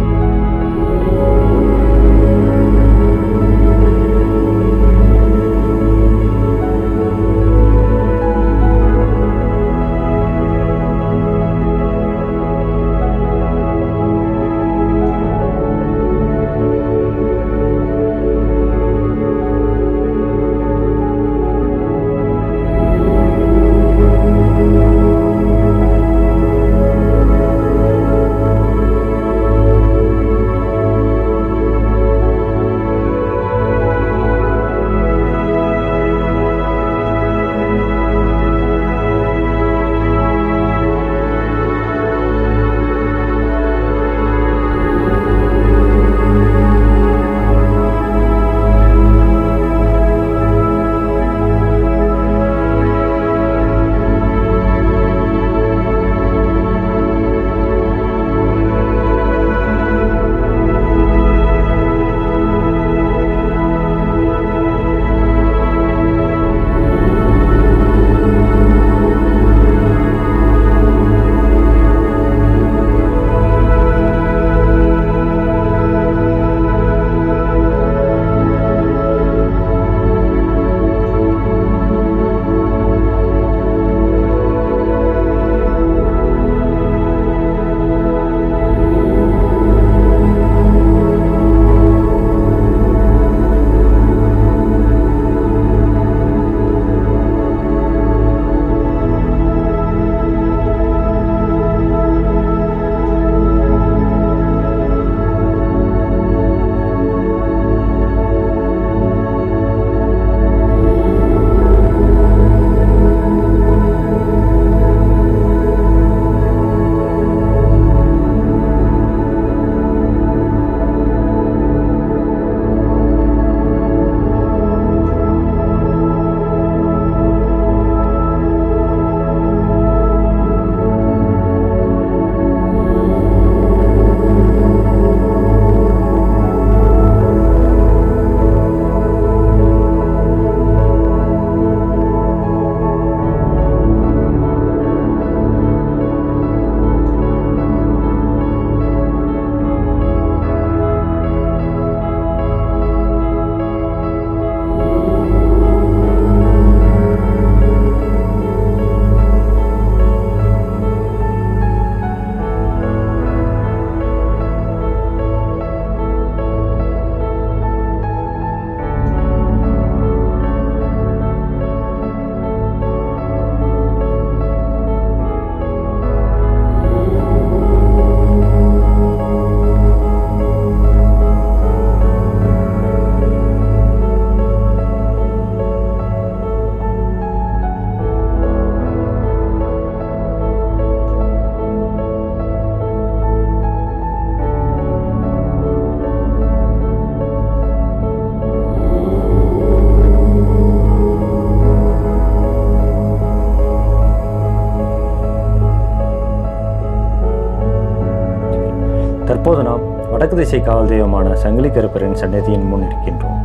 S1: வடக்கு திசை காவல் தெய்வமான சங்கிலி கருப்பரின் சன்னதியின் முன் இருக்கின்றோம்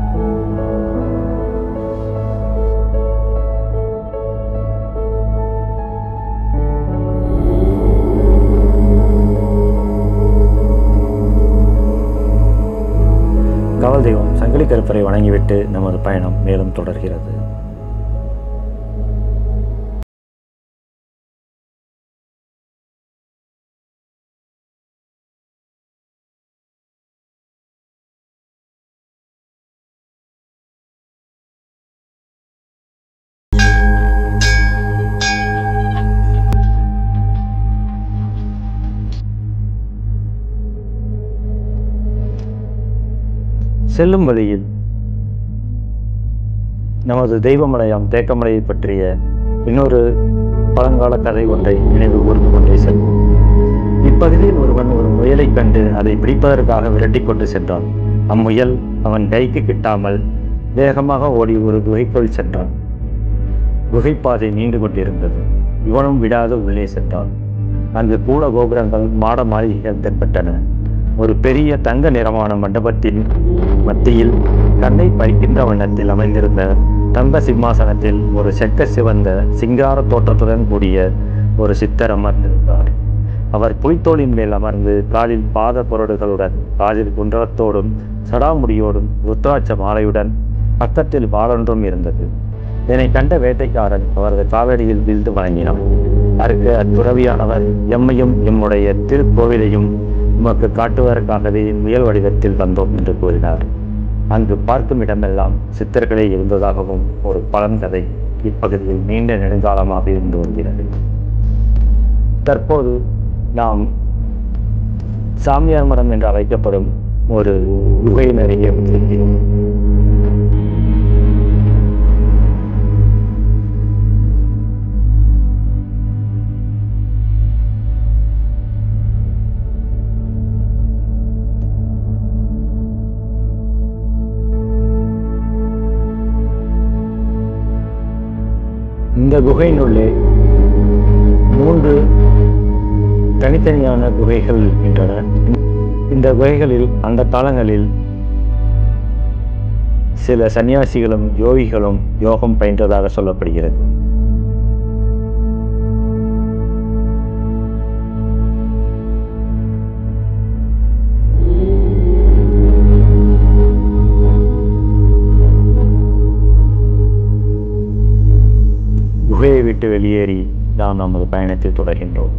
S1: காவல் தெய்வம் சங்கிலி கருப்பரை வணங்கிவிட்டு நமது பயணம் மேலும் தொடர்கிறது செல்லும் வழியில் நமது தெய்வமலையாம் தேக்கமலையை பற்றிய இன்னொரு பழங்கால கதை ஒன்றை நினைவு கூர்ந்து கொண்டே செல்வோம் இப்பகுதியில் ஒருவன் ஒரு முயலைக் கண்டு அதை பிடிப்பதற்காக விரட்டி கொண்டு சென்றான் அம்முயல் அவன் கைக்கு கிட்டாமல் வேகமாக ஓடி ஒரு குகைக்குள் சென்றான் குகைப்பாதை நீண்டு கொண்டிருந்தது இவனும் விடாது உள்ளே சென்றான் அங்கு கூட கோபுரங்கள் மாட மாளிகைகள் தென்பட்டன ஒரு பெரிய தங்க நிறமான மண்டபத்தின் மத்தியில் கண்ணை பறிக்கின்ற வண்ணத்தில் அமைந்திருந்த தங்க சிம்மாசனத்தில் ஒரு செக்க சிவந்த சிங்கார தோற்றத்துடன் கூடிய ஒரு சித்தர் அமர்ந்திருந்தார் அவர் புலித்தோலின் மேல் அமர்ந்து காலில் பாத பொருடுகளுடன் காலில் குன்றத்தோடும் சடாமுடியோடும் ருத்ராட்ச மாலையுடன் பக்கத்தில் வாளொன்றும் இருந்தது இதனை கண்ட வேட்டைக்காரன் அவரது காவடியில் வீழ்ந்து வணங்கினான் அதற்கு அத்துறவியானவர் எம்மையும் எம்முடைய திருக்கோவிலையும் உமக்கு காட்டுவதற்காகவே முயல் வடிவத்தில் வந்தோம் என்று கூறினார் அங்கு பார்க்கும் இடமெல்லாம் சித்தர்களே இருந்ததாகவும் ஒரு பழங்கதை இப்பகுதியில் நீண்ட நெடுங்காலமாக இருந்து வருகிறது தற்போது நாம் சாமியார் மரம் என்று அழைக்கப்படும் ஒரு குகையின் அருகே வந்திருக்கிறோம் இந்த குகையினுள்ளே மூன்று தனித்தனியான குகைகள் இருக்கின்றன இந்த குகைகளில் அந்த காலங்களில் சில சன்னியாசிகளும் யோகிகளும் யோகம் பயின்றதாக சொல்லப்படுகிறது குகையை விட்டு வெளியேறி நாம் நமது பயணத்தை தொடர்கின்றோம்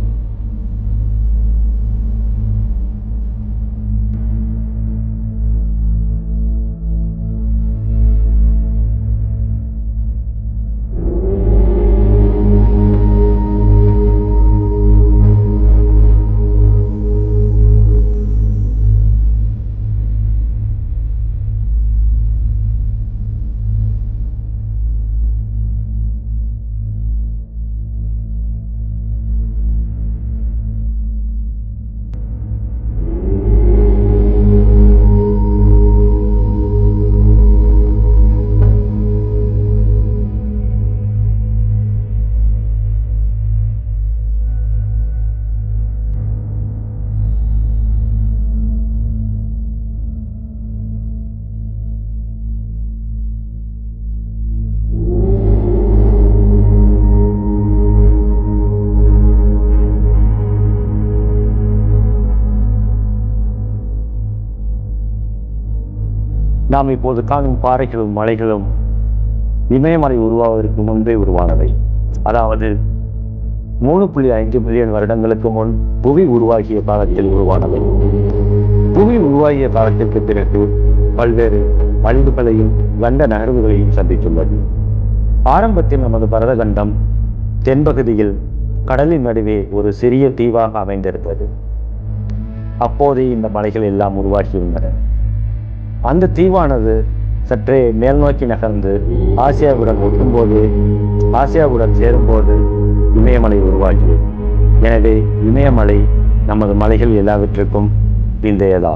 S1: நாம் இப்போது காணும் பாறைகளும் மலைகளும் இமயமலை உருவாவதற்கு முன்பே உருவானவை அதாவது மூணு புள்ளி ஐந்து மில்லியன் வருடங்களுக்கு முன் புவி உருவாகிய காலத்தில் உருவானவை புவி உருவாகிய காலத்திற்கு பிறகு பல்வேறு அழிவுகளையும் கண்ட நகர்வுகளையும் சந்தித்துள்ளது ஆரம்பத்தில் நமது பரதகண்டம் தென்பகுதியில் கடலின் நடுவே ஒரு சிறிய தீவாக அமைந்திருந்தது அப்போதே இந்த மலைகள் எல்லாம் உருவாகியிருந்தன அந்த தீவானது சற்றே மேல் நோக்கி நகர்ந்து ஆசியாவுடன் ஒட்டும்போது ஆசியாவுடன் சேரும்போது இமயமலை உருவாகியது எனவே இமயமலை நமது மலைகள் எல்லாவற்றிற்கும் பிந்தையதா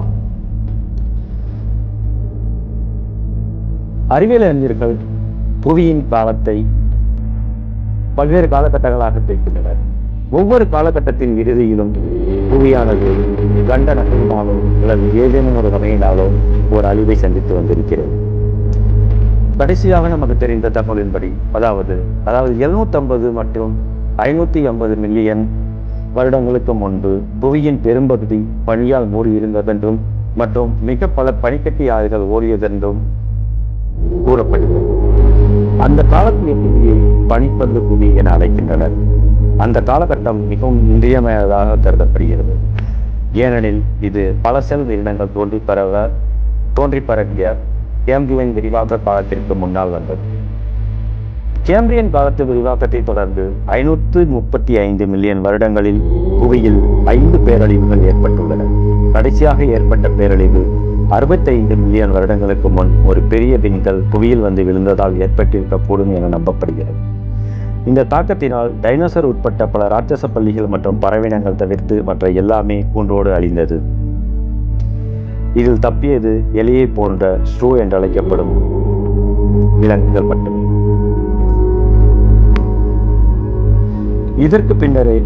S1: அறிவியல் அறிஞர்கள் புவியின் காலத்தை பல்வேறு காலகட்டங்களாக பிரிக்கின்றனர் ஒவ்வொரு காலகட்டத்தின் இறுதியிலும் புவியானது கண்ட நகரினாலோ அல்லது ஏதேனும் ஒரு வகையினாலோ ஒரு அழிவை சந்தித்து வந்திருக்கிறது கடைசியாக நமக்கு தெரிந்த தகவலின்படி அதாவது அதாவது 750 மற்றும் ஐநூத்தி ஐம்பது மில்லியன் வருடங்களுக்கு முன்பு புவியின் பெரும்பகுதி பனியால் மூடி இருந்ததென்றும் மற்றும் மிக பல பனிக்கட்டி ஆறுகள் ஓடியதென்றும் கூறப்படுகிறது அந்த காலத்திய புவியை பனிப்பந்து புவி என அழைக்கின்றனர் அந்த காலகட்டம் மிகவும் இன்றியமையாததாக கருதப்படுகிறது ஏனெனில் இது பல செல் இனங்கள் தோன்றி பரவ தோன்றி பரவிய கேம்பியன் விரிவாக்க காலத்திற்கு முன்னால் வந்தது கேம்பியன் காலத்து விரிவாக்கத்தை தொடர்ந்து ஐநூற்று முப்பத்தி ஐந்து மில்லியன் வருடங்களில் புவியில் ஐந்து பேரழிவுகள் ஏற்பட்டுள்ளன கடைசியாக ஏற்பட்ட பேரழிவு அறுபத்தைந்து மில்லியன் வருடங்களுக்கு முன் ஒரு பெரிய விண்கல் புவியில் வந்து விழுந்ததால் ஏற்பட்டிருக்கக்கூடும் என நம்பப்படுகிறது இந்த தாக்கத்தினால் டைனோசர் உட்பட்ட பல ராட்சச பள்ளிகள் மற்றும் பறவையினங்கள் தவிர்த்து மற்ற எல்லாமே கூண்டோடு அழிந்தது இதில் தப்பியது எலியை போன்ற ஸ்ட்ரூ என்று அழைக்கப்படும் விலங்குகள் மட்டுமே இதற்கு பின்னரே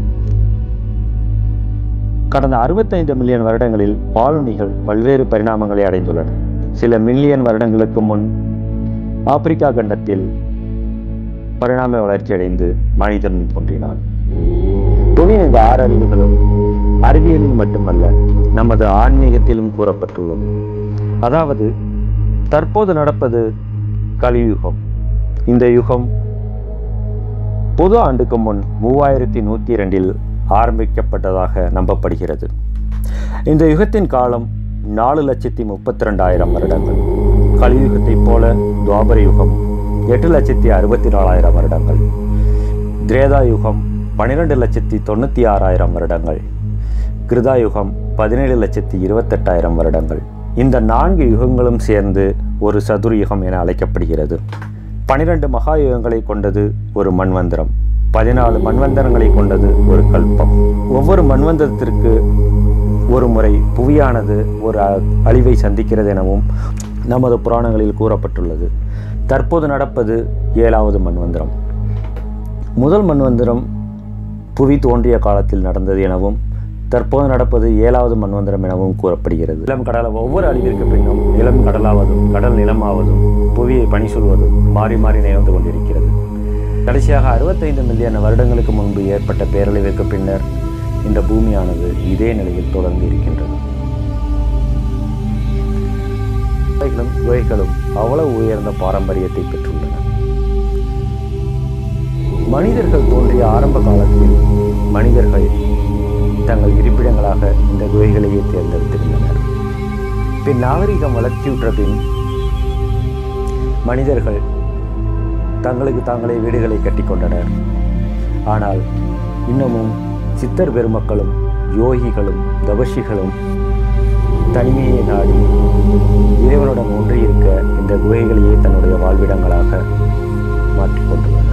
S1: கடந்த அறுபத்தைந்து மில்லியன் வருடங்களில் பாலுணிகள் பல்வேறு பரிணாமங்களை அடைந்துள்ளன சில மில்லியன் வருடங்களுக்கு முன் ஆப்பிரிக்கா கண்டத்தில் பரிணாம வளர்ச்சியடைந்து மனிதன் தோன்றினான் துணியின் இந்த ஆறு அறிவுகளும் அறிவியலில் மட்டுமல்ல நமது ஆன்மீகத்திலும் கூறப்பட்டுள்ளது அதாவது தற்போது நடப்பது கலியுகம் இந்த யுகம் பொது ஆண்டுக்கு முன் மூவாயிரத்தி நூற்றி இரண்டில் ஆரம்பிக்கப்பட்டதாக நம்பப்படுகிறது இந்த யுகத்தின் காலம் நாலு லட்சத்தி முப்பத்தி ரெண்டாயிரம் வருடங்கள் கலியுகத்தைப் போல துவாபர யுகம் எட்டு லட்சத்தி அறுபத்தி நாலாயிரம் வருடங்கள் திரேதா யுகம் பன்னிரெண்டு லட்சத்தி தொண்ணூற்றி ஆறாயிரம் வருடங்கள் கிருதா யுகம் பதினேழு லட்சத்தி இருபத்தெட்டாயிரம் வருடங்கள் இந்த நான்கு யுகங்களும் சேர்ந்து ஒரு சதுர யுகம் என அழைக்கப்படுகிறது பனிரெண்டு மகா யுகங்களை கொண்டது ஒரு மண்வந்திரம் பதினாலு மண்வந்தரங்களை கொண்டது ஒரு கல்பம் ஒவ்வொரு மண்வந்தரத்திற்கு ஒரு முறை புவியானது ஒரு அ- அழிவை சந்திக்கிறது எனவும் நமது புராணங்களில் கூறப்பட்டுள்ளது தற்போது நடப்பது ஏழாவது மண்வந்திரம் முதல் மண்வந்திரம் புவி தோன்றிய காலத்தில் நடந்தது எனவும் தற்போது நடப்பது ஏழாவது மண்வந்திரம் எனவும் கூறப்படுகிறது இளம் கடல ஒவ்வொரு அழிவிற்கு பின்னும் நிலம் கடலாவதும் கடல் நிலமாவதும் புவியை பனி சொல்வதும் மாறி மாறி நிகழ்ந்து கொண்டிருக்கிறது கடைசியாக அறுபத்தைந்து மில்லியன் வருடங்களுக்கு முன்பு ஏற்பட்ட பேரழிவிற்கு பின்னர் இந்த பூமியானது இதே நிலையில் தொடர்ந்து இருக்கின்றது குகைகளும் குகைகளும் அவ்வளவு உயர்ந்த பாரம்பரியத்தை பெற்றுள்ளன மனிதர்கள் தோன்றிய ஆரம்ப காலத்தில் மனிதர்கள் தங்கள் இருப்பிடங்களாக இந்த குகைகளையே தேர்ந்தெடுத்திருந்தனர் பின் நாகரிகம் வளர்ச்சியுற்ற பின் மனிதர்கள் தங்களுக்கு தாங்களே வீடுகளை கட்டிக்கொண்டனர் ஆனால் இன்னமும் சித்தர் பெருமக்களும் யோகிகளும் தபஷிகளும் தனிமையை நாடி இறைவனுடன் ஒன்றியிருக்க இந்த குகைகளையே தன்னுடைய வாழ்விடங்களாக மாற்றிக்கொண்டுள்ளனர்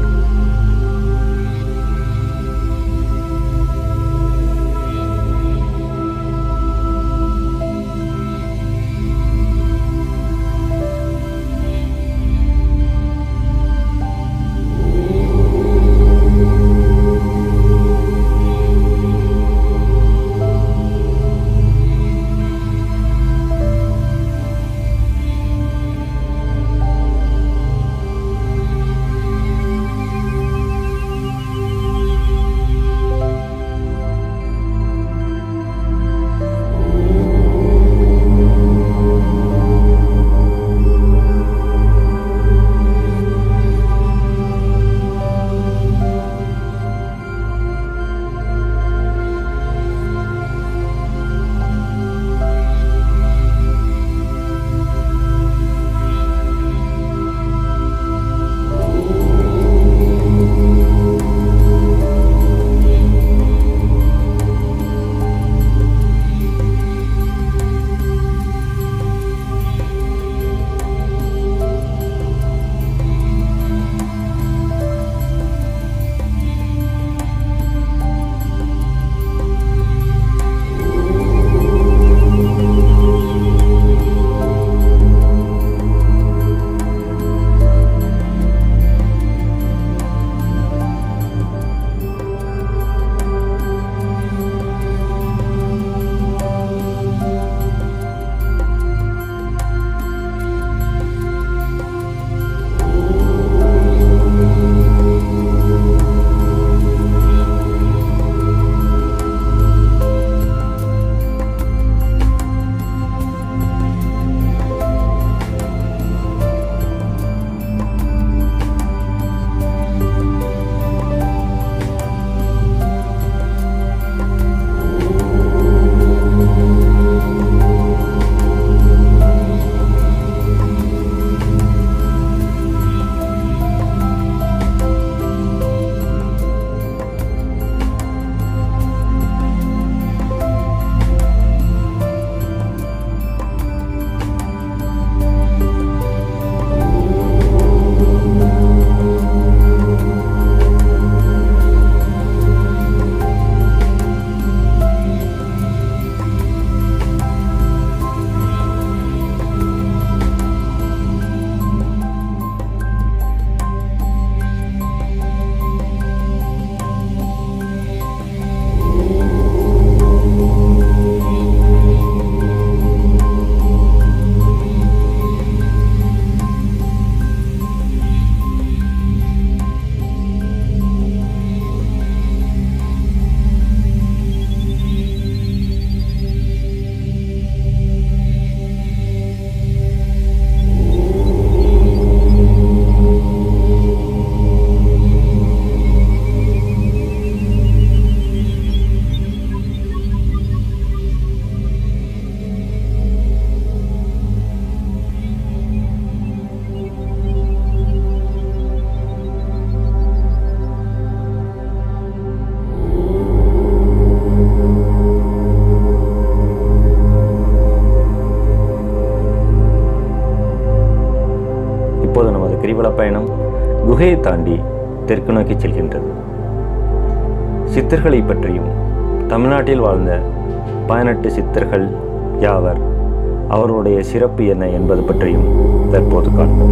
S1: தற்போது நமது கிரிவல பயணம் குகையை தாண்டி தெற்கு நோக்கி செல்கின்றது சித்தர்களை பற்றியும் தமிழ்நாட்டில் வாழ்ந்த பதினெட்டு சித்தர்கள் யாவர் அவர்களுடைய சிறப்பு என்ன என்பது பற்றியும் தற்போது காண்போம்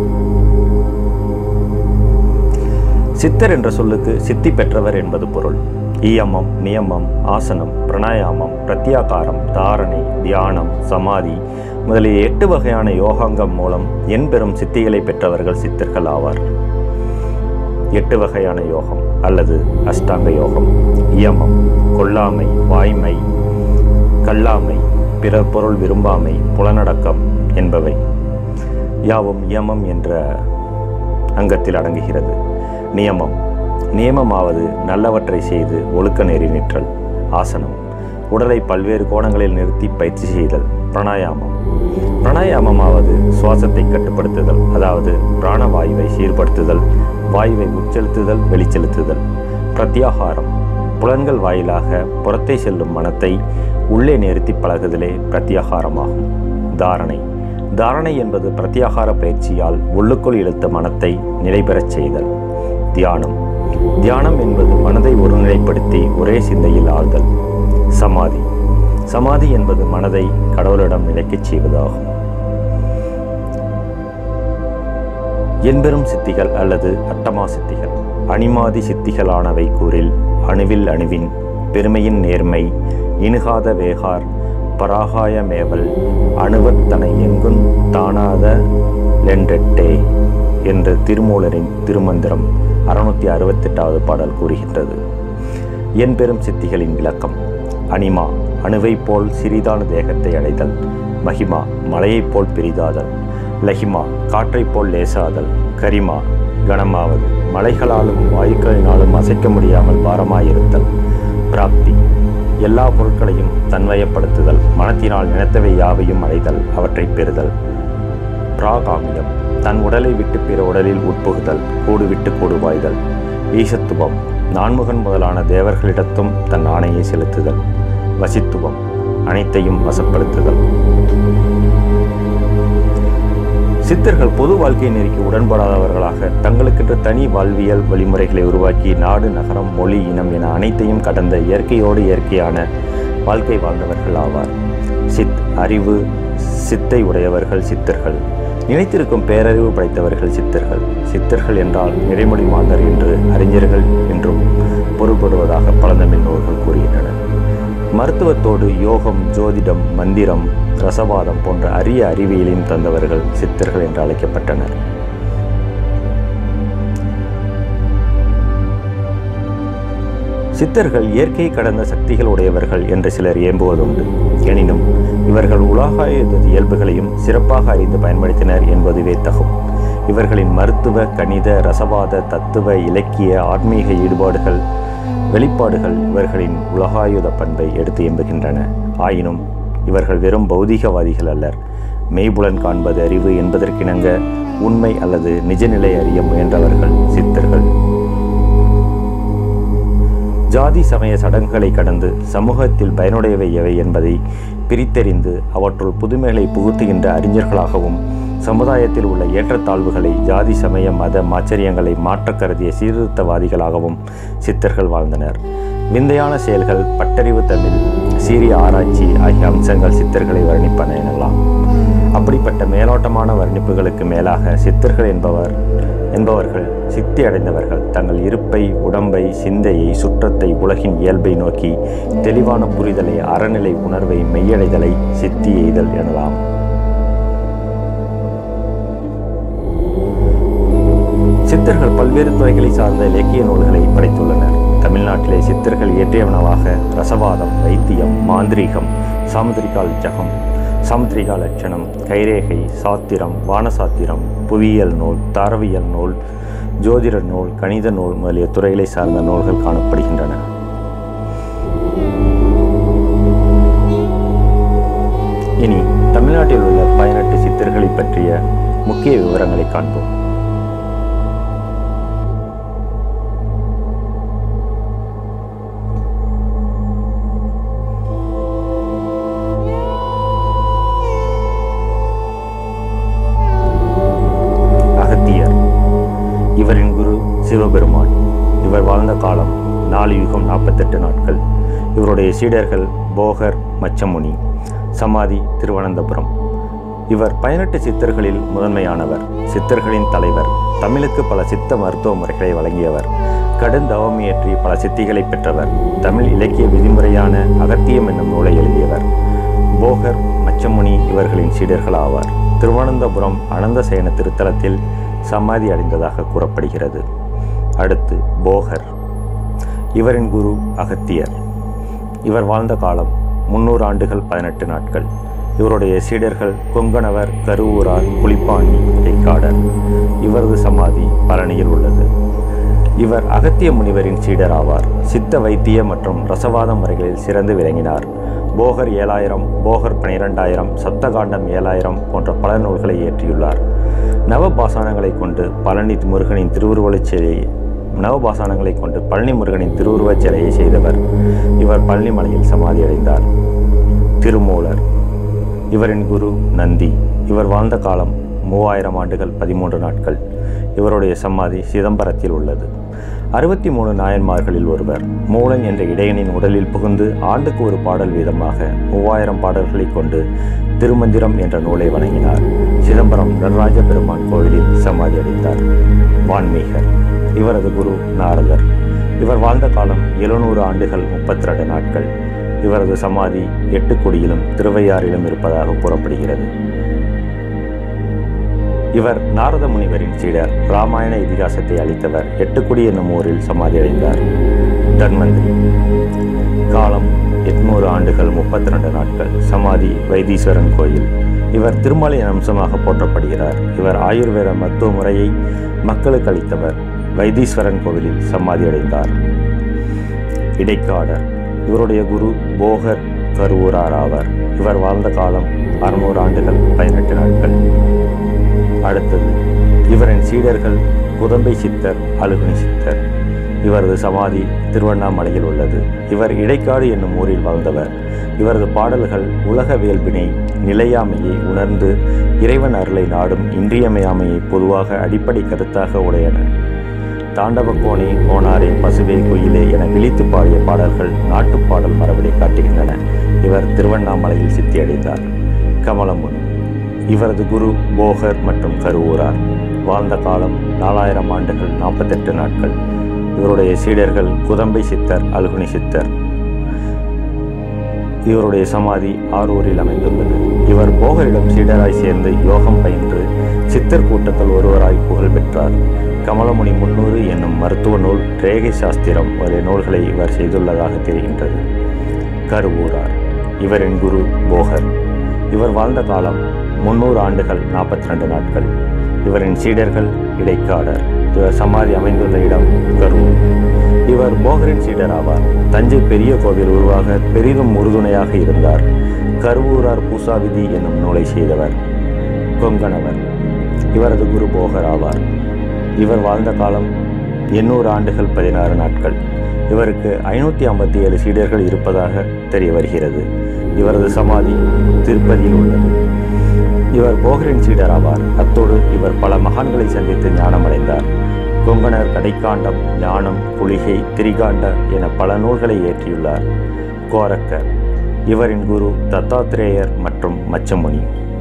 S1: சித்தர் என்ற சொல்லுக்கு சித்தி பெற்றவர் என்பது பொருள் இயமம் நியமம் ஆசனம் பிரணாயாமம் பிரத்யாகாரம் தாரணை தியானம் சமாதி முதலிய எட்டு வகையான யோகாங்கம் மூலம் என்பெரும் சித்திகளை பெற்றவர்கள் சித்தர்கள் ஆவார் எட்டு வகையான யோகம் அல்லது அஷ்டாங்க யோகம் இயமம் கொல்லாமை வாய்மை கல்லாமை பிற பொருள் விரும்பாமை புலனடக்கம் என்பவை யாவும் இயமம் என்ற அங்கத்தில் அடங்குகிறது நியமம் நியமமாவது நல்லவற்றை செய்து ஒழுக்க நெறி நிற்றல் ஆசனம் உடலை பல்வேறு கோணங்களில் நிறுத்தி பயிற்சி செய்தல் பிராணாயாமம் பிராணாயாமமாவது சுவாசத்தை கட்டுப்படுத்துதல் அதாவது பிராணவாயுவை சீர்படுத்துதல் வாயுவை உட்செலுத்துதல் வெளிச்செலுத்துதல் பிரத்யாகாரம் புலன்கள் வாயிலாக புறத்தை செல்லும் மனத்தை உள்ளே நிறுத்தி பழகுதலே பிரத்யாகாரமாகும் தாரணை தாரணை என்பது பிரத்யாகார பயிற்சியால் உள்ளுக்குள் இழுத்த மனத்தை நிலைபெறச் செய்தல் தியானம் தியானம் என்பது மனதை ஒருநிலைப்படுத்தி ஒரே சிந்தையில் ஆழ்தல் சமாதி சமாதி என்பது மனதை கடவுளிடம் நிலைக்கச் செய்வதாகும் என்பெரும் சித்திகள் அல்லது அட்டமா சித்திகள் அணிமாதி சித்திகளானவை கூறில் அணுவில் அணுவின் பெருமையின் நேர்மை இணுகாத வேகார் பராகாய மேவல் அணுவத்தனை எங்குன் தானாத லென்றெட்டே என்று திருமூலரின் திருமந்திரம் அறுநூத்தி அறுபத்தெட்டாவது பாடல் கூறுகின்றது என்பெரும் சித்திகளின் விளக்கம் அனிமா அணுவைப் போல் சிறிதான தேகத்தை அடைதல் மகிமா மலையைப் போல் பெரிதாதல் லஹிமா காற்றைப் போல் லேசாதல் கரிமா கனமாவது மலைகளாலும் வாயுக்களினாலும் அசைக்க முடியாமல் பாரமாயிருத்தல் பிராப்தி எல்லா பொருட்களையும் தன்வயப்படுத்துதல் மனத்தினால் நினைத்தவை யாவையும் அடைதல் அவற்றை பெறுதல் பிராகாமியம் தன் உடலை விட்டு பிற உடலில் உட்புகுதல் கூடு விட்டு கூடு வாய்தல் ஈசத்துவம் நான்முகன் முதலான தேவர்களிடத்தும் தன் ஆணையை செலுத்துதல் வசித்துவம் அனைத்தையும் வசப்படுத்துதல் சித்தர்கள் பொது வாழ்க்கை நெருக்கி உடன்படாதவர்களாக தங்களுக்கென்று தனி வாழ்வியல் வழிமுறைகளை உருவாக்கி நாடு நகரம் மொழி இனம் என அனைத்தையும் கடந்த இயற்கையோடு இயற்கையான வாழ்க்கை வாழ்ந்தவர்கள் ஆவார் சித் அறிவு சித்தை உடையவர்கள் சித்தர்கள் நினைத்திருக்கும் பேரறிவு படைத்தவர்கள் சித்தர்கள் சித்தர்கள் என்றால் நிறைமொழி மாந்தர் என்று அறிஞர்கள் என்றும் பொருள்படுவதாக பழந்தமிழ் நூல்கள் கூறுகின்றன மருத்துவத்தோடு யோகம் ஜோதிடம் மந்திரம் ரசவாதம் போன்ற அரிய அறிவியலையும் தந்தவர்கள் சித்தர்கள் என்று அழைக்கப்பட்டனர் சித்தர்கள் இயற்கை கடந்த சக்திகள் உடையவர்கள் என்று சிலர் ஏம்புவதுண்டு எனினும் இவர்கள் உலகாய இயல்புகளையும் சிறப்பாக அறிந்து பயன்படுத்தினர் என்பதுவே தகும் இவர்களின் மருத்துவ கணித ரசவாத தத்துவ இலக்கிய ஆன்மீக ஈடுபாடுகள் வெளிப்பாடுகள் இவர்களின் உலகாயுத பண்பை எடுத்து எம்புகின்றன ஆயினும் இவர்கள் வெறும் பௌதிகவாதிகள் அல்லர் மெய்புலன் காண்பது அறிவு என்பதற்கிணங்க உண்மை அல்லது நிஜநிலை அறிய முயன்றவர்கள் சித்தர்கள் ஜாதி சமய சடங்குகளை கடந்து சமூகத்தில் பயனுடையவை எவை என்பதை பிரித்தறிந்து அவற்றுள் புதுமைகளை புகுத்துகின்ற அறிஞர்களாகவும் சமுதாயத்தில் உள்ள ஏற்றத்தாழ்வுகளை ஜாதி சமய மத மாச்சரியங்களை மாற்ற கருதிய சீர்திருத்தவாதிகளாகவும் சித்தர்கள் வாழ்ந்தனர் விந்தையான செயல்கள் பட்டறிவு தமிழ் சீரிய ஆராய்ச்சி ஆகிய அம்சங்கள் சித்தர்களை வர்ணிப்பன எனலாம் அப்படிப்பட்ட மேலோட்டமான வர்ணிப்புகளுக்கு மேலாக சித்தர்கள் என்பவர் என்பவர்கள் சித்தி அடைந்தவர்கள் தங்கள் இருப்பை உடம்பை சிந்தையை சுற்றத்தை உலகின் இயல்பை நோக்கி தெளிவான புரிதலை அறநிலை உணர்வை மெய்யடைதலை சித்தி எய்தல் எனலாம் சித்தர்கள் பல்வேறு துறைகளை சார்ந்த இலக்கிய நூல்களை படைத்துள்ளனர் தமிழ்நாட்டிலே சித்தர்கள் இயற்றியவனவாக ரசவாதம் வைத்தியம் மாந்திரீகம் சாமுதிரிகால் ஜகம் சாமுதிரிகா லட்சணம் கைரேகை சாத்திரம் வானசாத்திரம் புவியியல் நூல் தாரவியல் நூல் ஜோதிட நூல் கணித நூல் முதலிய துறைகளை சார்ந்த நூல்கள் காணப்படுகின்றன இனி தமிழ்நாட்டில் உள்ள பதினெட்டு சித்தர்களை பற்றிய முக்கிய விவரங்களை காண்போம் சிவபெருமான் இவர் வாழ்ந்த காலம் நாலு யுகம் நாற்பத்தெட்டு நாட்கள் இவருடைய சீடர்கள் போகர் மச்சமுனி சமாதி திருவனந்தபுரம் இவர் பதினெட்டு சித்தர்களில் முதன்மையானவர் சித்தர்களின் தலைவர் தமிழுக்கு பல சித்த மருத்துவ முறைகளை வழங்கியவர் கடுந்தவமியற்றி பல சித்திகளை பெற்றவர் தமிழ் இலக்கிய விதிமுறையான அகத்தியம் என்னும் நூலை எழுதியவர் போகர் மச்சமுனி இவர்களின் சீடர்கள் ஆவார் திருவனந்தபுரம் அனந்தசேன திருத்தலத்தில் சமாதி அடைந்ததாக கூறப்படுகிறது அடுத்து போகர் இவரின் குரு அகத்தியர் இவர் வாழ்ந்த காலம் முன்னூறு ஆண்டுகள் பதினெட்டு நாட்கள் இவருடைய சீடர்கள் கொங்கணவர் கருவூரார் புலிப்பாணி இடைக்காடர் இவரது சமாதி பழனியில் உள்ளது இவர் அகத்திய முனிவரின் சீடர் ஆவார் சித்த வைத்திய மற்றும் ரசவாத முறைகளில் சிறந்து விளங்கினார் போகர் ஏழாயிரம் போகர் பனிரெண்டாயிரம் சப்தகாண்டம் ஏழாயிரம் போன்ற பல நூல்களை இயற்றியுள்ளார் நவபாசானங்களை கொண்டு பழனி முருகனின் திருவுருவச் சிலையை நவபாசானங்களை கொண்டு பழனி முருகனின் திருவுருவச் சிலையை செய்தவர் இவர் பழனி மலையில் சமாதி அடைந்தார் திருமூலர் இவரின் குரு நந்தி இவர் வாழ்ந்த காலம் மூவாயிரம் ஆண்டுகள் பதிமூன்று நாட்கள் இவருடைய சமாதி சிதம்பரத்தில் உள்ளது அறுபத்தி மூணு நாயன்மார்களில் ஒருவர் மூலன் என்ற இடையனின் உடலில் புகுந்து ஆண்டுக்கு ஒரு பாடல் வீதமாக மூவாயிரம் பாடல்களை கொண்டு திருமந்திரம் என்ற நூலை வழங்கினார் சிதம்பரம் நடராஜ பெருமான் கோவிலில் சமாதி அடைந்தார் வான்மீகர் இவரது குரு நாரதர் இவர் வாழ்ந்த காலம் எழுநூறு ஆண்டுகள் முப்பத்தி ரெண்டு நாட்கள் இவரது சமாதி எட்டுக்குடியிலும் திருவையாறிலும் இருப்பதாக கூறப்படுகிறது இவர் நாரத முனிவரின் சீடர் ராமாயண இதிகாசத்தை அளித்தவர் எட்டுக்குடி என்னும் ஊரில் சமாதி அடைந்தார் தன்வந்திரி காலம் எட்நூறு ஆண்டுகள் முப்பத்தி ரெண்டு நாட்கள் சமாதி வைத்தீஸ்வரன் கோயில் இவர் திருமாலின் அம்சமாக போற்றப்படுகிறார் இவர் ஆயுர்வேத மருத்துவ முறையை மக்களுக்கு அளித்தவர் வைத்தீஸ்வரன் கோவிலில் சமாதி அடைந்தார் இடைக்காடர் இவருடைய குரு போகர் கருவூரார் ஆவார் இவர் வாழ்ந்த காலம் அறுநூறு ஆண்டுகள் பதினெட்டு நாட்கள் அடுத்தது இவரின் சீடர்கள் குதம்பை சித்தர் அழுகுனி சித்தர் இவரது சமாதி திருவண்ணாமலையில் உள்ளது இவர் இடைக்காடு என்னும் ஊரில் வாழ்ந்தவர் இவரது பாடல்கள் உலக வேள்வினை நிலையாமையை உணர்ந்து இறைவன் அருளை நாடும் இன்றியமையாமையை பொதுவாக அடிப்படை கருத்தாக உடையன தாண்டவக்கோணி கோனாரே பசுவே குயிலே என விழித்து பாடிய பாடல்கள் நாட்டுப்பாடல் மரபனை காட்டுகின்றன இவர் திருவண்ணாமலையில் சித்தியடைந்தார் கமலமுனி இவரது குரு போகர் மற்றும் கருவூரார் வாழ்ந்த காலம் நாலாயிரம் ஆண்டுகள் நாற்பத்தெட்டு நாட்கள் இவருடைய சீடர்கள் குதம்பை சித்தர் அல்குனி சித்தர் இவருடைய சமாதி ஆரூரில் அமைந்துள்ளது இவர் போகரிடம் சீடராய் சேர்ந்து யோகம் பயின்று சித்தர் கூட்டத்தில் ஒருவராய் புகழ் பெற்றார் கமலமுனி முன்னூறு என்னும் மருத்துவ நூல் ரேகை சாஸ்திரம் முதலிய நூல்களை இவர் செய்துள்ளதாக தெரிகின்றது கருவூரார் இவரின் குரு போகர் இவர் வாழ்ந்த காலம் முன்னூறு ஆண்டுகள் நாற்பத்தி ரெண்டு நாட்கள் இவரின் சீடர்கள் இடைக்காடர் இவர் சமாதி அமைந்துள்ள இடம் கரூர் இவர் போகரின் சீடர் ஆவார் தஞ்சை பெரிய கோவில் உருவாக பெரிதும் உறுதுணையாக இருந்தார் கருவூரார் பூசாவிதி என்னும் நூலை செய்தவர் கொங்கணவர் இவரது குரு போகர் ஆவார் இவர் வாழ்ந்த காலம் எண்ணூறு ஆண்டுகள் பதினாறு நாட்கள் இவருக்கு ஐநூற்றி ஐம்பத்தி ஏழு சீடர்கள் இருப்பதாக தெரிய வருகிறது இவரது சமாதி திருப்பதியில் உள்ளது இவர் போகரின் சீடர் ஆவார் அத்தோடு இவர் பல மகான்களை சந்தித்து ஞானமடைந்தார் கொங்கணர் கடைக்காண்டம் ஞானம் குளிகை திரிகாண்ட என பல நூல்களை இயற்றியுள்ளார் கோரக்கர் இவரின் குரு தத்தாத்திரேயர் மற்றும் மச்சமுனி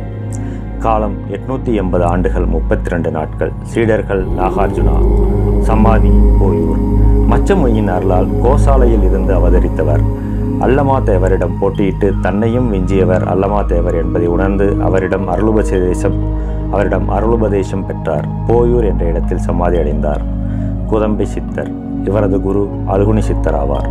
S1: காலம் எட்நூத்தி எண்பது ஆண்டுகள் முப்பத்தி ரெண்டு நாட்கள் சீடர்கள் நாகார்ஜுனா சமாதி போயூர் மச்சமுனியின் அருளால் கோசாலையில் இருந்து அவதரித்தவர் அல்லமா தேவரிடம் போட்டியிட்டு தன்னையும் விஞ்சியவர் அல்லமா தேவர் என்பதை உணர்ந்து அவரிடம் அருளுபதேசம் அவரிடம் அருளுபதேசம் பெற்றார் போயூர் என்ற இடத்தில் சமாதி அடைந்தார் குதம்பை சித்தர் இவரது குரு அல்குனி சித்தர் ஆவார்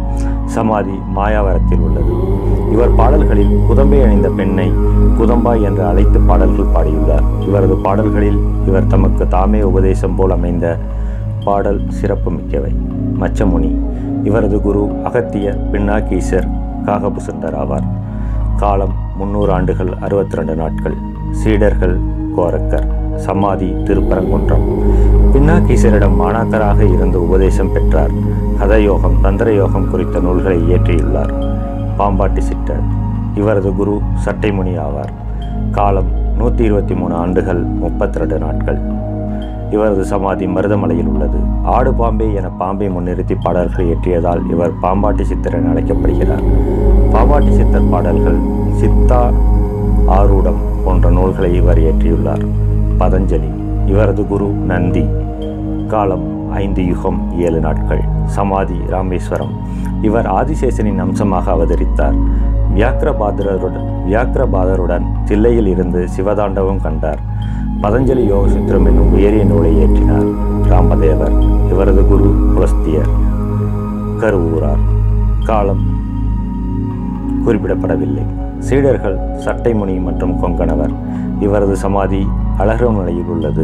S1: சமாதி மாயாவரத்தில் உள்ளது இவர் பாடல்களில் குதம்பை அணிந்த பெண்ணை குதம்பாய் என்று அழைத்து பாடல்கள் பாடியுள்ளார் இவரது பாடல்களில் இவர் தமக்கு தாமே உபதேசம் போல் அமைந்த பாடல் சிறப்பு மிக்கவை மச்சமுனி இவரது குரு அகத்திய பின்னாக்கீசர் காகபுசுந்தர் ஆவார் காலம் முன்னூறு ஆண்டுகள் அறுபத்தி ரெண்டு நாட்கள் சீடர்கள் கோரக்கர் சமாதி திருப்பரங்குன்றம் பின்னாக்கீசரிடம் மாணாக்கராக இருந்து உபதேசம் பெற்றார் கதயோகம் தந்திரயோகம் குறித்த நூல்களை இயற்றியுள்ளார் பாம்பாட்டி சிட்டர் இவரது குரு சட்டைமுனி ஆவார் காலம் நூற்றி இருபத்தி மூணு ஆண்டுகள் முப்பத்தி ரெண்டு நாட்கள் இவரது சமாதி மருதமலையில் உள்ளது ஆடு பாம்பே என பாம்பை முன்னிறுத்தி பாடல்கள் இயற்றியதால் இவர் பாம்பாட்டி சித்தர் என அழைக்கப்படுகிறார் பாம்பாட்டி சித்தர் பாடல்கள் சித்தா ஆரூடம் போன்ற நூல்களை இவர் இயற்றியுள்ளார் பதஞ்சலி இவரது குரு நந்தி காலம் ஐந்து யுகம் ஏழு நாட்கள் சமாதி ராமேஸ்வரம் இவர் ஆதிசேஷனின் அம்சமாக அவதரித்தார் வியாக்கிரபாதருடன் வியாக்கிரபாதருடன் தில்லையில் இருந்து சிவதாண்டவம் கண்டார் பதஞ்சலி யோக சுத்திரம் என்னும் உயரிய நூலை இயற்றினார் ராமதேவர் இவரது குரு புலஸ்தியர் கருவூரார் காலம் குறிப்பிடப்படவில்லை சீடர்கள் சட்டைமுனி மற்றும் கொங்கணவர் இவரது சமாதி அழகுமலையில் உள்ளது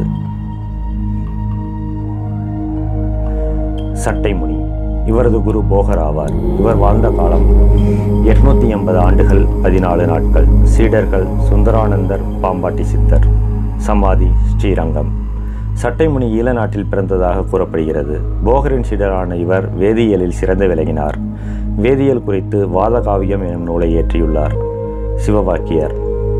S1: சட்டைமுனி இவரது குரு போகர் ஆவார் இவர் வாழ்ந்த காலம் எட்நூத்தி எண்பது ஆண்டுகள் பதினாலு நாட்கள் சீடர்கள் சுந்தரானந்தர் பாம்பாட்டி சித்தர் சமாதி ஸ்ரீரங்கம் சட்டைமுனி ஈழ நாட்டில் பிறந்ததாக கூறப்படுகிறது போகரின் சீடரான இவர் வேதியியலில் சிறந்து விளங்கினார் வேதியியல் குறித்து வாதகாவியம் எனும் நூலை இயற்றியுள்ளார் சிவவாக்கியர்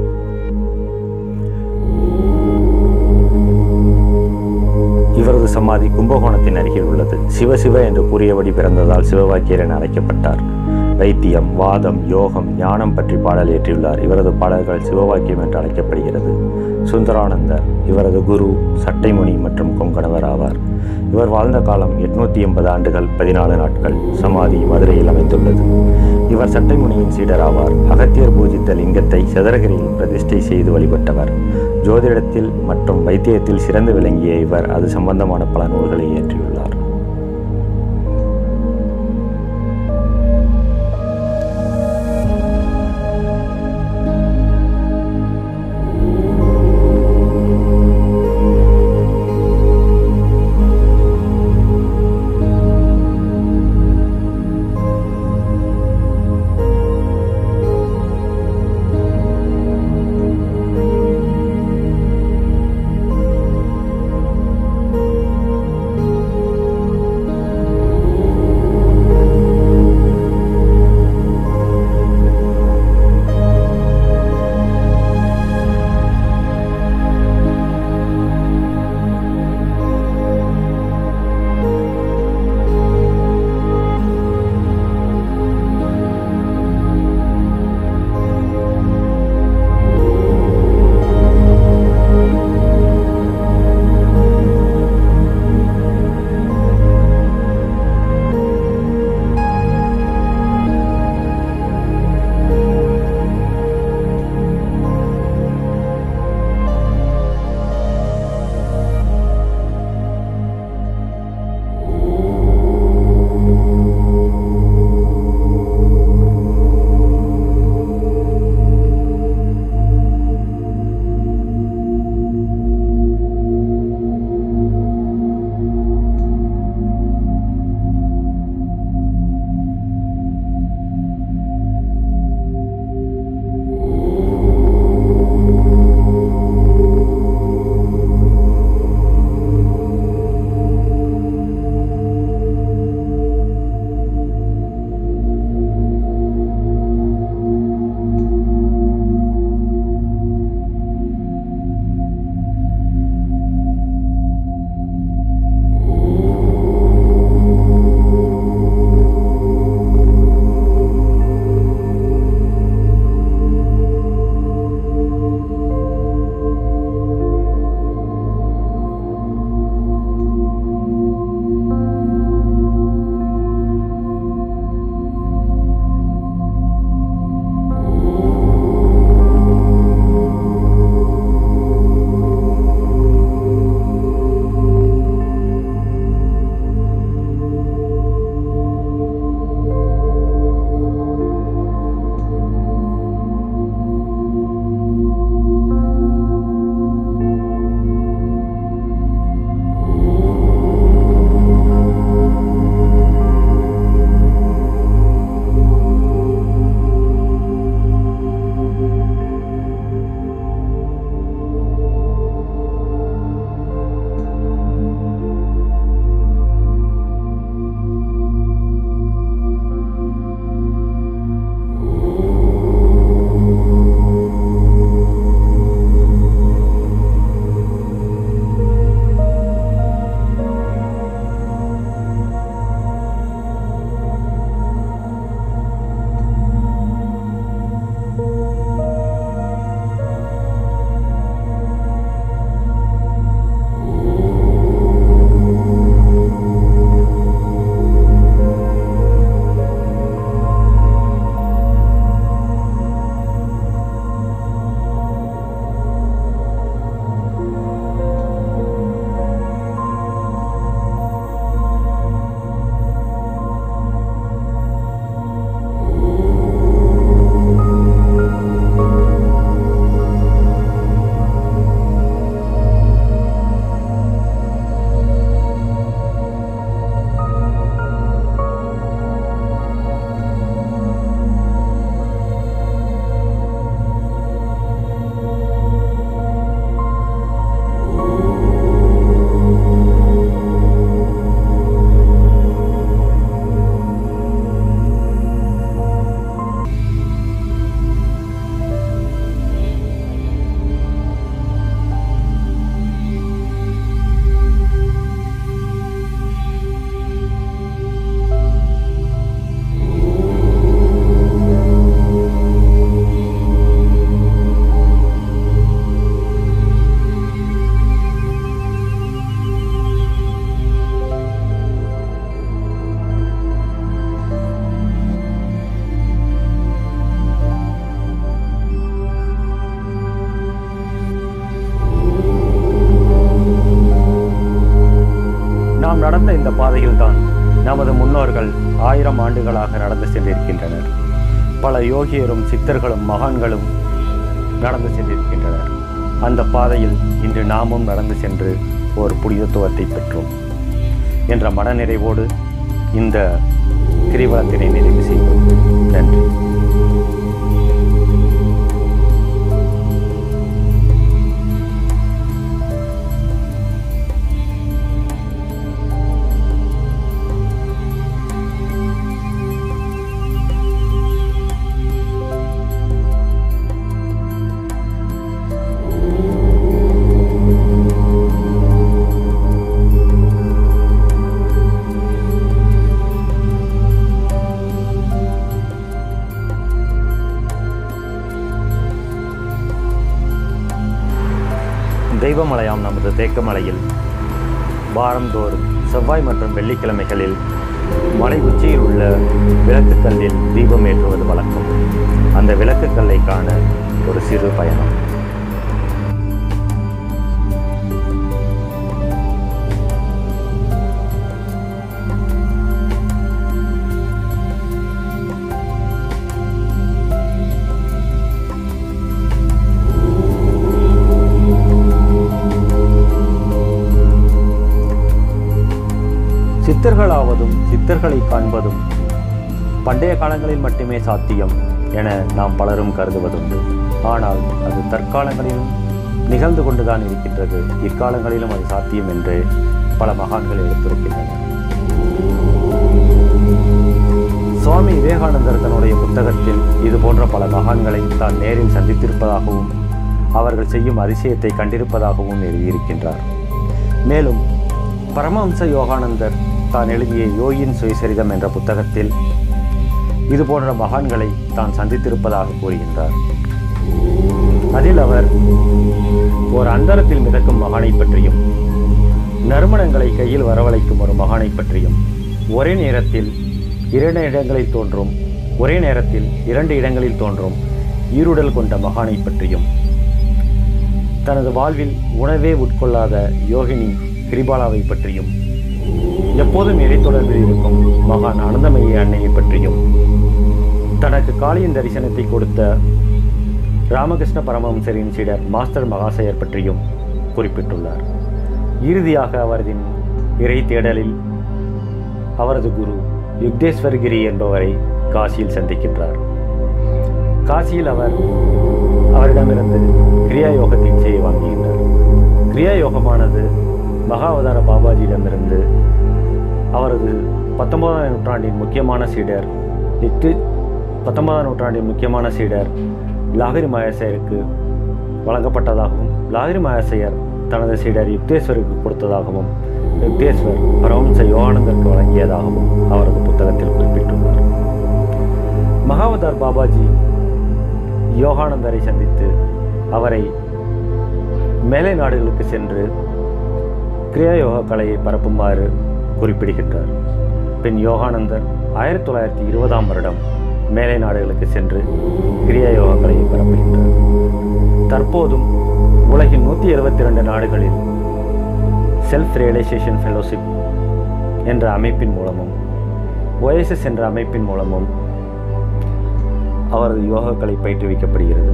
S1: இவரது சமாதி கும்பகோணத்தின் அருகில் உள்ளது சிவசிவ என்று கூறியபடி பிறந்ததால் சிவவாக்கியர் என அழைக்கப்பட்டார் வைத்தியம் வாதம் யோகம் ஞானம் பற்றி பாடல் இயற்றியுள்ளார் இவரது பாடல்கள் சிவவாக்கியம் என்று அழைக்கப்படுகிறது சுந்தரானந்தர் இவரது குரு சட்டைமுனி மற்றும் கொங்கணவர் ஆவார் இவர் வாழ்ந்த காலம் எட்நூத்தி எண்பது ஆண்டுகள் பதினாலு நாட்கள் சமாதி மதுரையில் அமைந்துள்ளது இவர் சட்டைமுனியின் சீடர் ஆவார் அகத்தியர் பூஜித்த லிங்கத்தை சதுரகிரியில் பிரதிஷ்டை செய்து வழிபட்டவர் ஜோதிடத்தில் மற்றும் வைத்தியத்தில் சிறந்து விளங்கிய இவர் அது சம்பந்தமான பல நூல்களை இயற்றியுள்ளார் நாம் நடந்த இந்த பாதையில்தான் நமது முன்னோர்கள் ஆயிரம் ஆண்டுகளாக நடந்து சென்றிருக்கின்றனர் பல யோகியரும் சித்தர்களும் மகான்களும் நடந்து சென்றிருக்கின்றனர் அந்த பாதையில் இன்று நாமும் நடந்து சென்று ஒரு புனிதத்துவத்தை பெற்றோம் என்ற மனநிறைவோடு இந்த கிரிவலத்தினை நிறைவு செய்வோம் நன்றி தெய்வமலையாம் நமது தேக்கமலையில் வாரந்தோறும் செவ்வாய் மற்றும் வெள்ளிக்கிழமைகளில் மலை உச்சியில் உள்ள விளக்குக்கல்லில் தீபம் ஏற்றுவது வழக்கம் அந்த விளக்குக்கல்லை காண ஒரு சிறு பயணம் சித்தர்களாவதும் சித்தர்களை காண்பதும் பண்டைய காலங்களில் மட்டுமே சாத்தியம் என நாம் பலரும் கருதுவதுண்டு ஆனால் அது தற்காலங்களிலும் நிகழ்ந்து கொண்டுதான் இருக்கின்றது இக்காலங்களிலும் அது சாத்தியம் என்று பல மகான்கள் எடுத்துரைக்கின்றனர் சுவாமி விவேகானந்தர் தன்னுடைய புத்தகத்தில் இது போன்ற பல மகான்களை தான் நேரில் சந்தித்திருப்பதாகவும் அவர்கள் செய்யும் அதிசயத்தை கண்டிருப்பதாகவும் எழுதியிருக்கின்றார் மேலும் பரமஹம்ச யோகானந்தர் தான் எழுதிய யோகின் சுயசரிதம் என்ற புத்தகத்தில் இது போன்ற மகான்களை தான் சந்தித்திருப்பதாக கூறுகின்றார் அதில் அவர் ஒரு அந்தரத்தில் மிதக்கும் மகானை பற்றியும் நறுமணங்களை கையில் வரவழைக்கும் ஒரு மகானை பற்றியும் ஒரே நேரத்தில் இரண்டு இடங்களில் தோன்றும் ஒரே நேரத்தில் இரண்டு இடங்களில் தோன்றும் ஈருடல் கொண்ட மகானை பற்றியும் தனது வாழ்வில் உணவே உட்கொள்ளாத யோகினி கிரிபாலாவை பற்றியும் எப்போதும் இறை தொடர்பில் இருக்கும் மகான் அனந்தமயி அன்னையை பற்றியும் தனக்கு காளியின் தரிசனத்தை கொடுத்த ராமகிருஷ்ண பரமஹம்சரின் சீடர் மாஸ்டர் மகாசயர் பற்றியும் குறிப்பிட்டுள்ளார் இறுதியாக அவரது இறை தேடலில் அவரது குரு யுக்தேஸ்வரகிரி என்பவரை காசியில் சந்திக்கின்றார் காசியில் அவர் அவரிடமிருந்து கிரியா யோக தீட்சையை வாங்குகின்றார் கிரியா யோகமானது மகாவதார பாபாஜியிடமிருந்து அவரது பத்தொன்பதாம் நூற்றாண்டின் முக்கியமான சீடர் எட்டு பத்தொன்பதாம் நூற்றாண்டின் முக்கியமான சீடர் லாகிரி மகேசருக்கு வழங்கப்பட்டதாகவும் லாகிரி மகேசையர் தனது சீடர் யுக்தேஸ்வருக்கு கொடுத்ததாகவும் யுக்தேஸ்வர் பரமஹம்ச யோகானந்தருக்கு வழங்கியதாகவும் அவரது புத்தகத்தில் குறிப்பிட்டுள்ளார் மகாவதார் பாபாஜி யோகானந்தரை சந்தித்து அவரை மேலை நாடுகளுக்கு சென்று கிரியா யோகா கலையை பரப்புமாறு குறிப்பிடுகின்றார் பின் யோகானந்தர் ஆயிரத்தி தொள்ளாயிரத்தி இருபதாம் வருடம் மேலை நாடுகளுக்கு சென்று கிரியா யோகா கலையை பரப்புகின்றார் தற்போதும் உலகின் நூற்றி எழுபத்தி ரெண்டு நாடுகளில் செல்ஃப் ரியலைசேஷன் ஃபெலோஷிப் என்ற அமைப்பின் மூலமும் ஒயசஸ் என்ற அமைப்பின் மூலமும் அவரது யோகாக்களை பயிற்றுவிக்கப்படுகிறது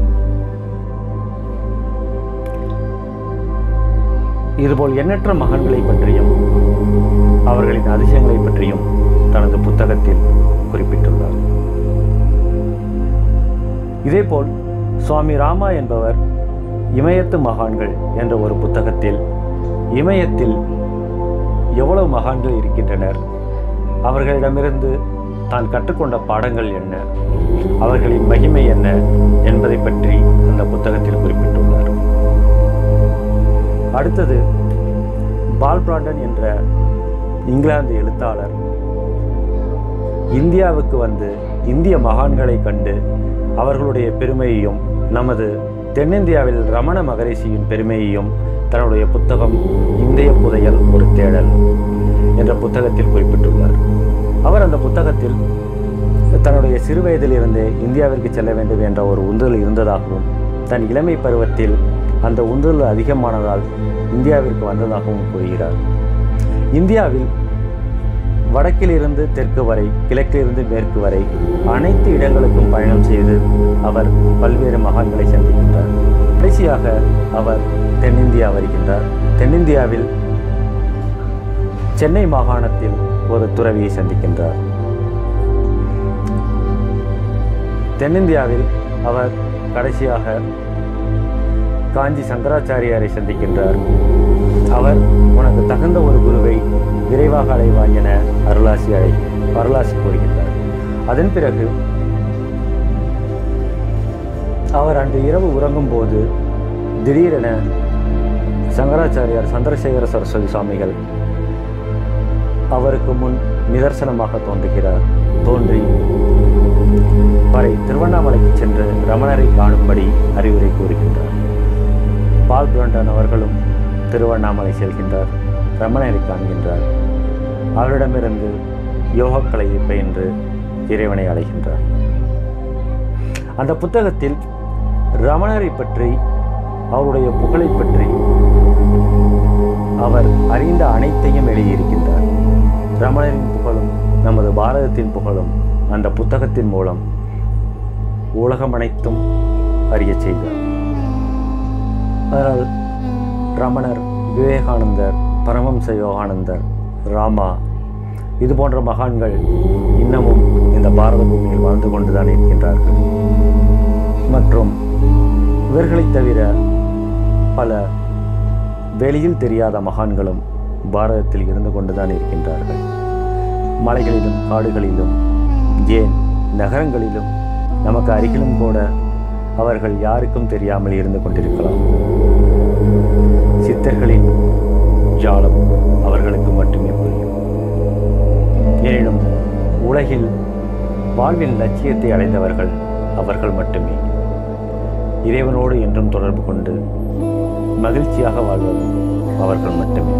S1: இதுபோல் எண்ணற்ற மகன்களை பற்றியும் அவர்களின் அதிசயங்களை பற்றியும் தனது புத்தகத்தில் குறிப்பிட்டுள்ளார் இதேபோல் சுவாமி ராமா என்பவர் இமயத்து மகான்கள் என்ற ஒரு புத்தகத்தில் இமயத்தில் எவ்வளவு மகான்கள் இருக்கின்றனர் அவர்களிடமிருந்து தான் கற்றுக்கொண்ட பாடங்கள் என்ன அவர்களின் மகிமை என்ன என்பதை பற்றி அந்த புத்தகத்தில் குறிப்பிட்டுள்ளார் அடுத்தது பால் பிராண்டன் என்ற இங்கிலாந்து எழுத்தாளர் இந்தியாவுக்கு வந்து இந்திய மகான்களை கண்டு அவர்களுடைய பெருமையையும் நமது தென்னிந்தியாவில் ரமண மகரிஷியின் பெருமையையும் தன்னுடைய புத்தகம் இந்திய புதையல் ஒரு தேடல் என்ற புத்தகத்தில் குறிப்பிட்டுள்ளார் அவர் அந்த புத்தகத்தில் தன்னுடைய சிறு வயதிலிருந்தே இந்தியாவிற்கு செல்ல வேண்டும் என்ற ஒரு உந்துதல் இருந்ததாகவும் தன் இளமை பருவத்தில் அந்த உந்துதல் அதிகமானதால் இந்தியாவிற்கு வந்ததாகவும் கூறுகிறார் இந்தியாவில் வடக்கிலிருந்து தெற்கு வரை கிழக்கிலிருந்து மேற்கு வரை அனைத்து இடங்களுக்கும் பயணம் செய்து அவர் பல்வேறு மகான்களை சந்திக்கின்றார் கடைசியாக அவர் தென்னிந்தியா வருகின்றார் தென்னிந்தியாவில் சென்னை மாகாணத்தில் ஒரு துறவியை சந்திக்கின்றார் தென்னிந்தியாவில் அவர் கடைசியாக காஞ்சி சங்கராச்சாரியாரை சந்திக்கின்றார் அவர் உனக்கு தகுந்த ஒரு குருவை விரைவாக அடைவாய் என அருளாசி அழை அருளாசி கூறுகின்றார் அதன் பிறகு அவர் அன்று இரவு உறங்கும் போது திடீரென சங்கராச்சாரியார் சந்திரசேகர சரஸ்வதி சுவாமிகள் அவருக்கு முன் நிதர்சனமாக தோன்றுகிறார் தோன்றி வரை திருவண்ணாமலைக்கு சென்று ரமணரை காணும்படி அறிவுரை கூறுகின்றார் பால் புரண்டன் அவர்களும் திருவண்ணாமலை செல்கின்றார் ரமணரை காண்கின்றார் அவரிடமிருந்து யோகக்கலையை பயின்று இறைவனை அடைகின்றார் அந்த புத்தகத்தில் ரமணரை பற்றி அவருடைய புகழை பற்றி அவர் அறிந்த அனைத்தையும் எழுதியிருக்கின்றார் ரமணரின் புகழும் நமது பாரதத்தின் புகழும் அந்த புத்தகத்தின் மூலம் உலகம் அனைத்தும் அறியச் செய்தார் அதனால் ரமணர் விவேகானந்தர் பரமம்ச யோகானந்தர் ராமா இது போன்ற மகான்கள் இன்னமும் இந்த பாரத பூமியில் வாழ்ந்து கொண்டுதான் இருக்கின்றார்கள் மற்றும் இவர்களைத் தவிர பல வெளியில் தெரியாத மகான்களும் பாரதத்தில் இருந்து கொண்டுதான் இருக்கின்றார்கள் மலைகளிலும் காடுகளிலும் ஏன் நகரங்களிலும் நமக்கு அருகிலும் கூட அவர்கள் யாருக்கும் தெரியாமல் இருந்து கொண்டிருக்கலாம் சித்தர்களின் ஜாலம் அவர்களுக்கு மட்டுமே புரியும் எனினும் உலகில் வாழ்வின் லட்சியத்தை அடைந்தவர்கள் அவர்கள் மட்டுமே இறைவனோடு என்றும் தொடர்பு கொண்டு மகிழ்ச்சியாக வாழ்வதும் அவர்கள் மட்டுமே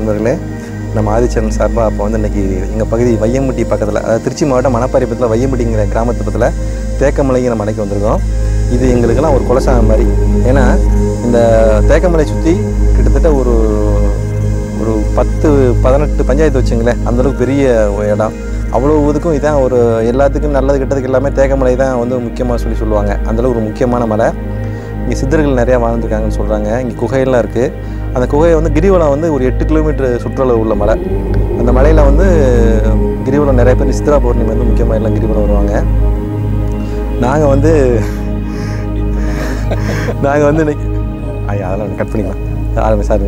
S3: நண்பர்களே நம்ம ஆதிச்சரன் சார்பாக அப்போ வந்து இன்றைக்கி எங்கள் பகுதி வையம்பட்டி பக்கத்தில் அதாவது திருச்சி மாவட்டம் மணப்பாறை பக்கத்தில் வையம்பட்டிங்கிற கிராமத்து பக்கத்தில் தேக்கமலைங்கிற மலைக்கு வந்திருக்கோம் இது எங்களுக்கெல்லாம் ஒரு குலசாமி மாதிரி ஏன்னா இந்த தேக்கமலை சுற்றி கிட்டத்தட்ட ஒரு ஒரு பத்து பதினெட்டு பஞ்சாயத்து வச்சுங்களேன் அந்தளவுக்கு பெரிய ஒரு இடம் அவ்வளோ இதுக்கும் இதான் ஒரு எல்லாத்துக்கும் நல்லது கெட்டதுக்கு எல்லாமே தேக்கமலை தான் வந்து முக்கியமாக சொல்லி சொல்லுவாங்க அந்தளவுக்கு ஒரு முக்கியமான மலை இங்கே சித்தர்கள் நிறையா வாழ்ந்துருக்காங்கன்னு சொல்கிறாங்க இங்கே குகையெல்லாம் இருக்குது அந்த குகையை வந்து கிரிவலம் வந்து ஒரு எட்டு கிலோமீட்டர் சுற்றளவு உள்ள மலை அந்த மலையில் வந்து கிரிவலம் நிறைய பேர் சித்ரா பௌர்ணமி வந்து முக்கியமாக எல்லாம் கிரிவலம் வருவாங்க நாங்கள் வந்து நாங்கள் வந்து இன்னைக்கு ஐயா அதெல்லாம் கட் பண்ணிக்கலாம் ஆரம்பி சார்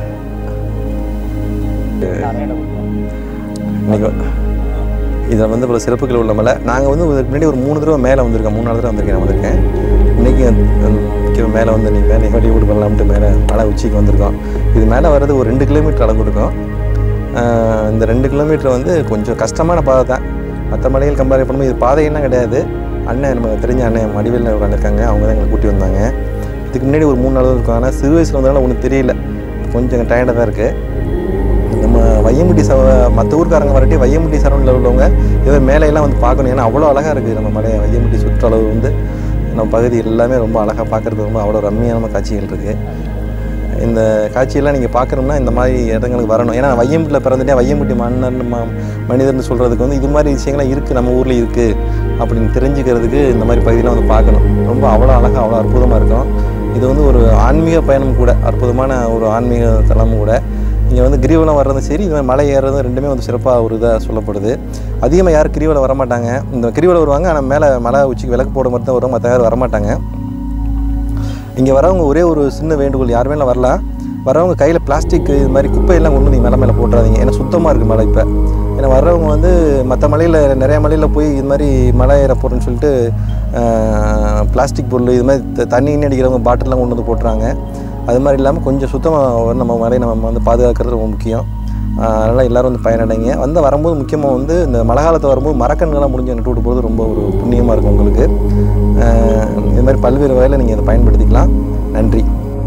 S3: இன்னைக்கு இதில் வந்து இவ்வளோ சிறப்புகள் உள்ள மலை நாங்கள் வந்து இதுக்கு முன்னாடி ஒரு மூணு தடவை மேலே வந்திருக்கேன் மூணு நாலு தடவை வந்திருக்கேன் வந்திருக்கேன் இன்றைக்கி முக்கியம் மேலே வந்து நீங்கள் மேலே வடி வீடு பண்ணலாம்ட்டு மேலே மலை உச்சிக்கு வந்திருக்கோம் இது மேலே வர்றது ஒரு ரெண்டு கிலோமீட்டர் அளவு இருக்கும் ஆஹ் இந்த ரெண்டு கிலோமீட்டர் வந்து கொஞ்சம் கஷ்டமான பாதை தான் மற்ற மலைகள் கம்பேர் பண்ணும்போது இது பாதையெல்லாம் கிடையாது அண்ணன் நம்ம தெரிஞ்ச அண்ணன் மடிவேல் உட்காந்துருக்காங்க அவங்க தான் எங்களை கூட்டி வந்தாங்க இதுக்கு முன்னாடி ஒரு மூணு நாள் இருக்கும் ஆனால் சிறு வயசில் வந்தனால ஒன்றும் தெரியல கொஞ்சம் டயர்டாக தான் இருக்குது நம்ம வையமுட்டி சவ மற்ற ஊர்க்காரங்க வரட்டி வையமுட்டி சரௌண்டில் உள்ளவங்க ஏதோ மேலையெல்லாம் வந்து பார்க்கணும் ஏன்னா அவ்வளோ அழகாக இருக்குது நம்ம மலை வையமுட்டி சுற்றளவு வந்து நம்ம பகுதி எல்லாமே ரொம்ப அழகாக பார்க்குறது ரொம்ப அவ்வளோ ரம்மியான காட்சிகள் இருக்குது இந்த காட்சியெல்லாம் நீங்கள் பார்க்கணும்னா இந்த மாதிரி இடங்களுக்கு வரணும் ஏன்னா வையம்பட்டியில் பிறந்துட்டே வையம்பட்டி மன்னன் ம மனிதர்னு சொல்கிறதுக்கு வந்து இது மாதிரி விஷயங்கள்லாம் இருக்குது நம்ம ஊரில் இருக்குது அப்படின்னு தெரிஞ்சுக்கிறதுக்கு இந்த மாதிரி பகுதியெலாம் வந்து பார்க்கணும் ரொம்ப அவ்வளோ அழகாக அவ்வளோ அற்புதமாக இருக்கும் இது வந்து ஒரு ஆன்மீக பயணம் கூட அற்புதமான ஒரு ஆன்மீக தலமும் கூட இங்கே வந்து கிரிவலம் வர்றதும் சரி இது மாதிரி மலை ஏறுறதும் ரெண்டுமே வந்து சிறப்பாக ஒரு இதாக சொல்லப்படுது அதிகமாக யாரும் கிரிவலம் வர மாட்டாங்க இந்த கிரிவலம் வருவாங்க ஆனால் மேலே மலை உச்சிக்கு விளக்கு போட மட்டும் தான் வருவாங்க மற்ற யாரும் வரமாட்டாங்க இங்கே வரவங்க ஒரே ஒரு சின்ன வேண்டுகோள் யார் வேணாலும் வரலாம் வரவங்க கையில் பிளாஸ்டிக் இது மாதிரி குப்பையெல்லாம் கொண்டு நீங்கள் மேலே மேலே போட்டுறாதீங்க ஏன்னா சுத்தமாக இருக்குது மலை இப்போ ஏன்னா வர்றவங்க வந்து மற்ற மலையில் நிறைய மலையில் போய் இது மாதிரி மலை ஏற போகிறேன்னு சொல்லிட்டு பிளாஸ்டிக் பொருள் இது மாதிரி த- தண்ணி கிண்ணி அடிக்கிறவங்க பாட்டிலாம் கொண்டு வந்து போட்டுறாங்க அது மாதிரி இல்லாமல் கொஞ்சம் சுத்தமாக நம்ம மலையை நம்ம வந்து பாதுகாக்கிறது ரொம்ப முக்கியம் அதனால் எல்லோரும் வந்து பயனடைங்க வந்து வரும்போது முக்கியமாக வந்து இந்த மழை காலத்தில் வரும்போது மரக்கன்றுலாம் முடிஞ்சு நட்டு விட்டு போகிறது ரொம்ப ஒரு புண்ணியமாக இருக்கும் உங்களுக்கு ஆஹ் இது மாதிரி பல்வேறு வகையில் நீங்கள் இதை பயன்படுத்திக்கலாம் நன்றி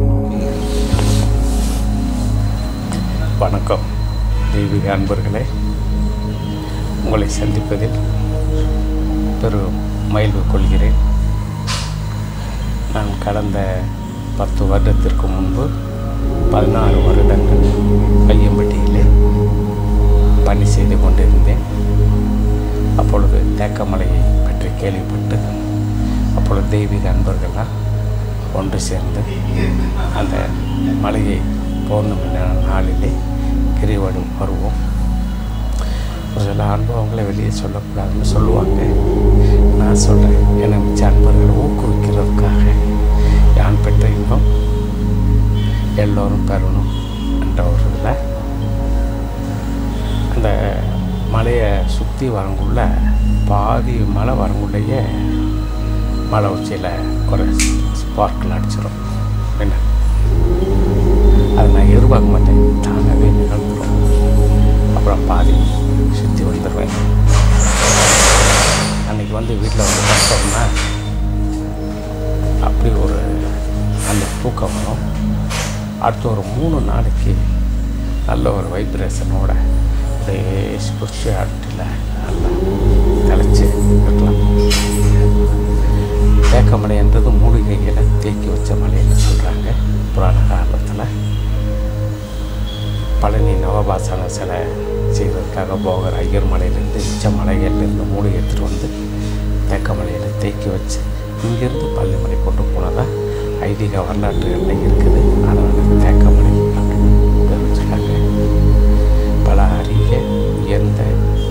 S4: வணக்கம் தெய்வீக அன்பர்களே உங்களை சந்திப்பதில் பெரும் மகிழ்வு கொள்கிறேன் நான் கடந்த பத்து வருடத்திற்கு முன்பு பதினாறு வருடங்கள் ஐயம்பட்டியிலே பணி செய்து கொண்டிருந்தேன் அப்பொழுது தேக்கமலையை பற்றி கேள்விப்பட்டு அப்பொழுது தெய்வீக அன்பர்கள்லாம் ஒன்று சேர்ந்து அந்த மலையை பௌர்ணமி நா- நாளிலே கிரிவலம் வருவோம் ஒரு சில அனுபவங்களை வெளியே சொல்லக்கூடாதுன்னு சொல்லுவாங்க நான் சொல்கிறேன் என்னை மிச்ச அன்பர்களை ஊக்குவிக்கிறதுக்காக யான் பெற்ற இன்பம் எல்லோரும் பெறணும் என்ற ஒரு இதில் அந்த மலையை சுற்றி வரங்குள்ள பாதி மலை வரங்குள்ளேயே மலை உச்சியில் ஒரு ஸ்பார்க்கில் அடிச்சிடும் என்ன அதை நான் எதிர்பார்க்க மாட்டேன் தானாகவே நிகழ்ந்துடும் அப்புறம் பாதி சுற்றி வந்துடுவேன் அன்னைக்கு வந்து வீட்டில் வந்து பார்த்தோம்னா அப்படி ஒரு அந்த தூக்கம் வரும் அடுத்த ஒரு மூணு நாளைக்கு நல்ல ஒரு வைப்ரேஷனோட அப்படியே ஸ்பிரிச்சுவாலிட்டியில் நல்லா தெளிச்சு இருக்கலாம் தேக்கமலைன்றது மூலிகைகளை தேக்கி வச்ச மலைன்னு சொல்கிறாங்க புராண காலத்தில் பழனி நவபாசன சிலை செய்வதற்காக போகிற ஐயர் மலையிலேருந்து மிச்ச மலைகள்லேருந்து மூலிகை எடுத்துகிட்டு வந்து தேக்கமலையில் தேக்கி வச்சு இங்கேருந்து பள்ளிமலை கொண்டு போனதாக ஐதீக வரலாற்றுகளில் இருக்குது அதனால் தேக்கமலை அப்படின்னு பேர் வச்சுருக்காங்க பல அரிய உயர்ந்த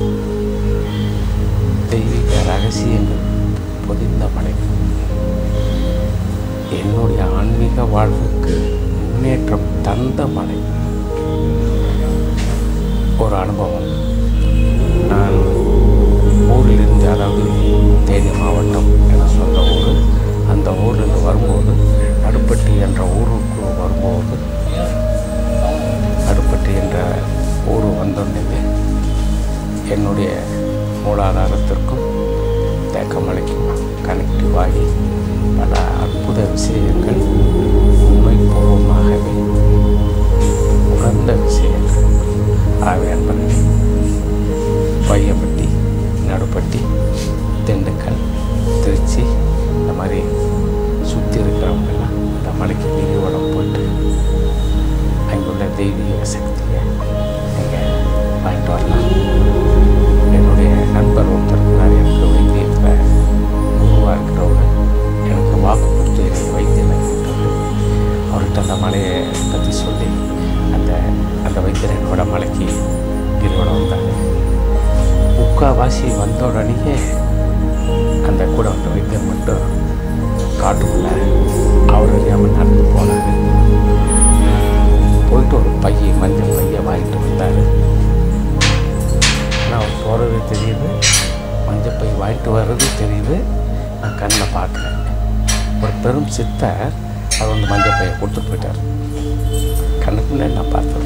S4: தெய்வீக ரகசியங்கள் பொதிந்த மலை என்னுடைய ஆன்மீக வாழ்வுக்கு முன்னேற்றம் தந்த மலை ஒரு அனுபவம் நான் ஊரிலிருந்து அதாவது தேனி மாவட்டம் என சொந்த ஊர் அந்த ஊர்லேருந்து வரும்போது நடுப்பட்டி என்ற ஊருக்கு வரும்போது நடுப்பட்டி என்ற ஊர் வந்தோடனே என்னுடைய மூலாதாரத்திற்கும் தேக்கமலைக்கும் கனெக்டிவ் ஆகி பல அற்புத விஷயங்கள் உண்மைப்பூர்வமாகவே உணர்ந்த விஷயங்கள் அவர்கிட்ட அந்த மலையை பற்றி சொல்லி அந்த அந்த வைத்தியர் என்னோட மலைக்கு கிரிவலம் வந்தாங்க முக்கால்வாசி வந்த உடனேயே அந்த கூட வந்த வைத்தியர் மட்டும் காட்டுக்குள்ள அவர் அறியாமல் நடந்து போனார் போயிட்டு ஒரு பைய மஞ்சள் பைய வாங்கிட்டு வந்தார் ஆனால் அவர் போகிறது தெரியுது மஞ்சள் பை வாங்கிட்டு வர்றது தெரியுது நான் கண்ணில் பார்க்குறேன் ஒரு பெரும் சித்தர் அவர் வந்து மஞ்சள் பையை கொடுத்துட்டு போயிட்டார் கண்ணுக்குள்ளே நான் பார்த்தேன்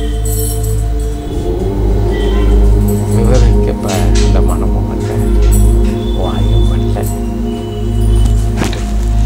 S4: விவரிக்கப்ப இந்த மனமும் அல்ல வாயும் அல்ல நன்றி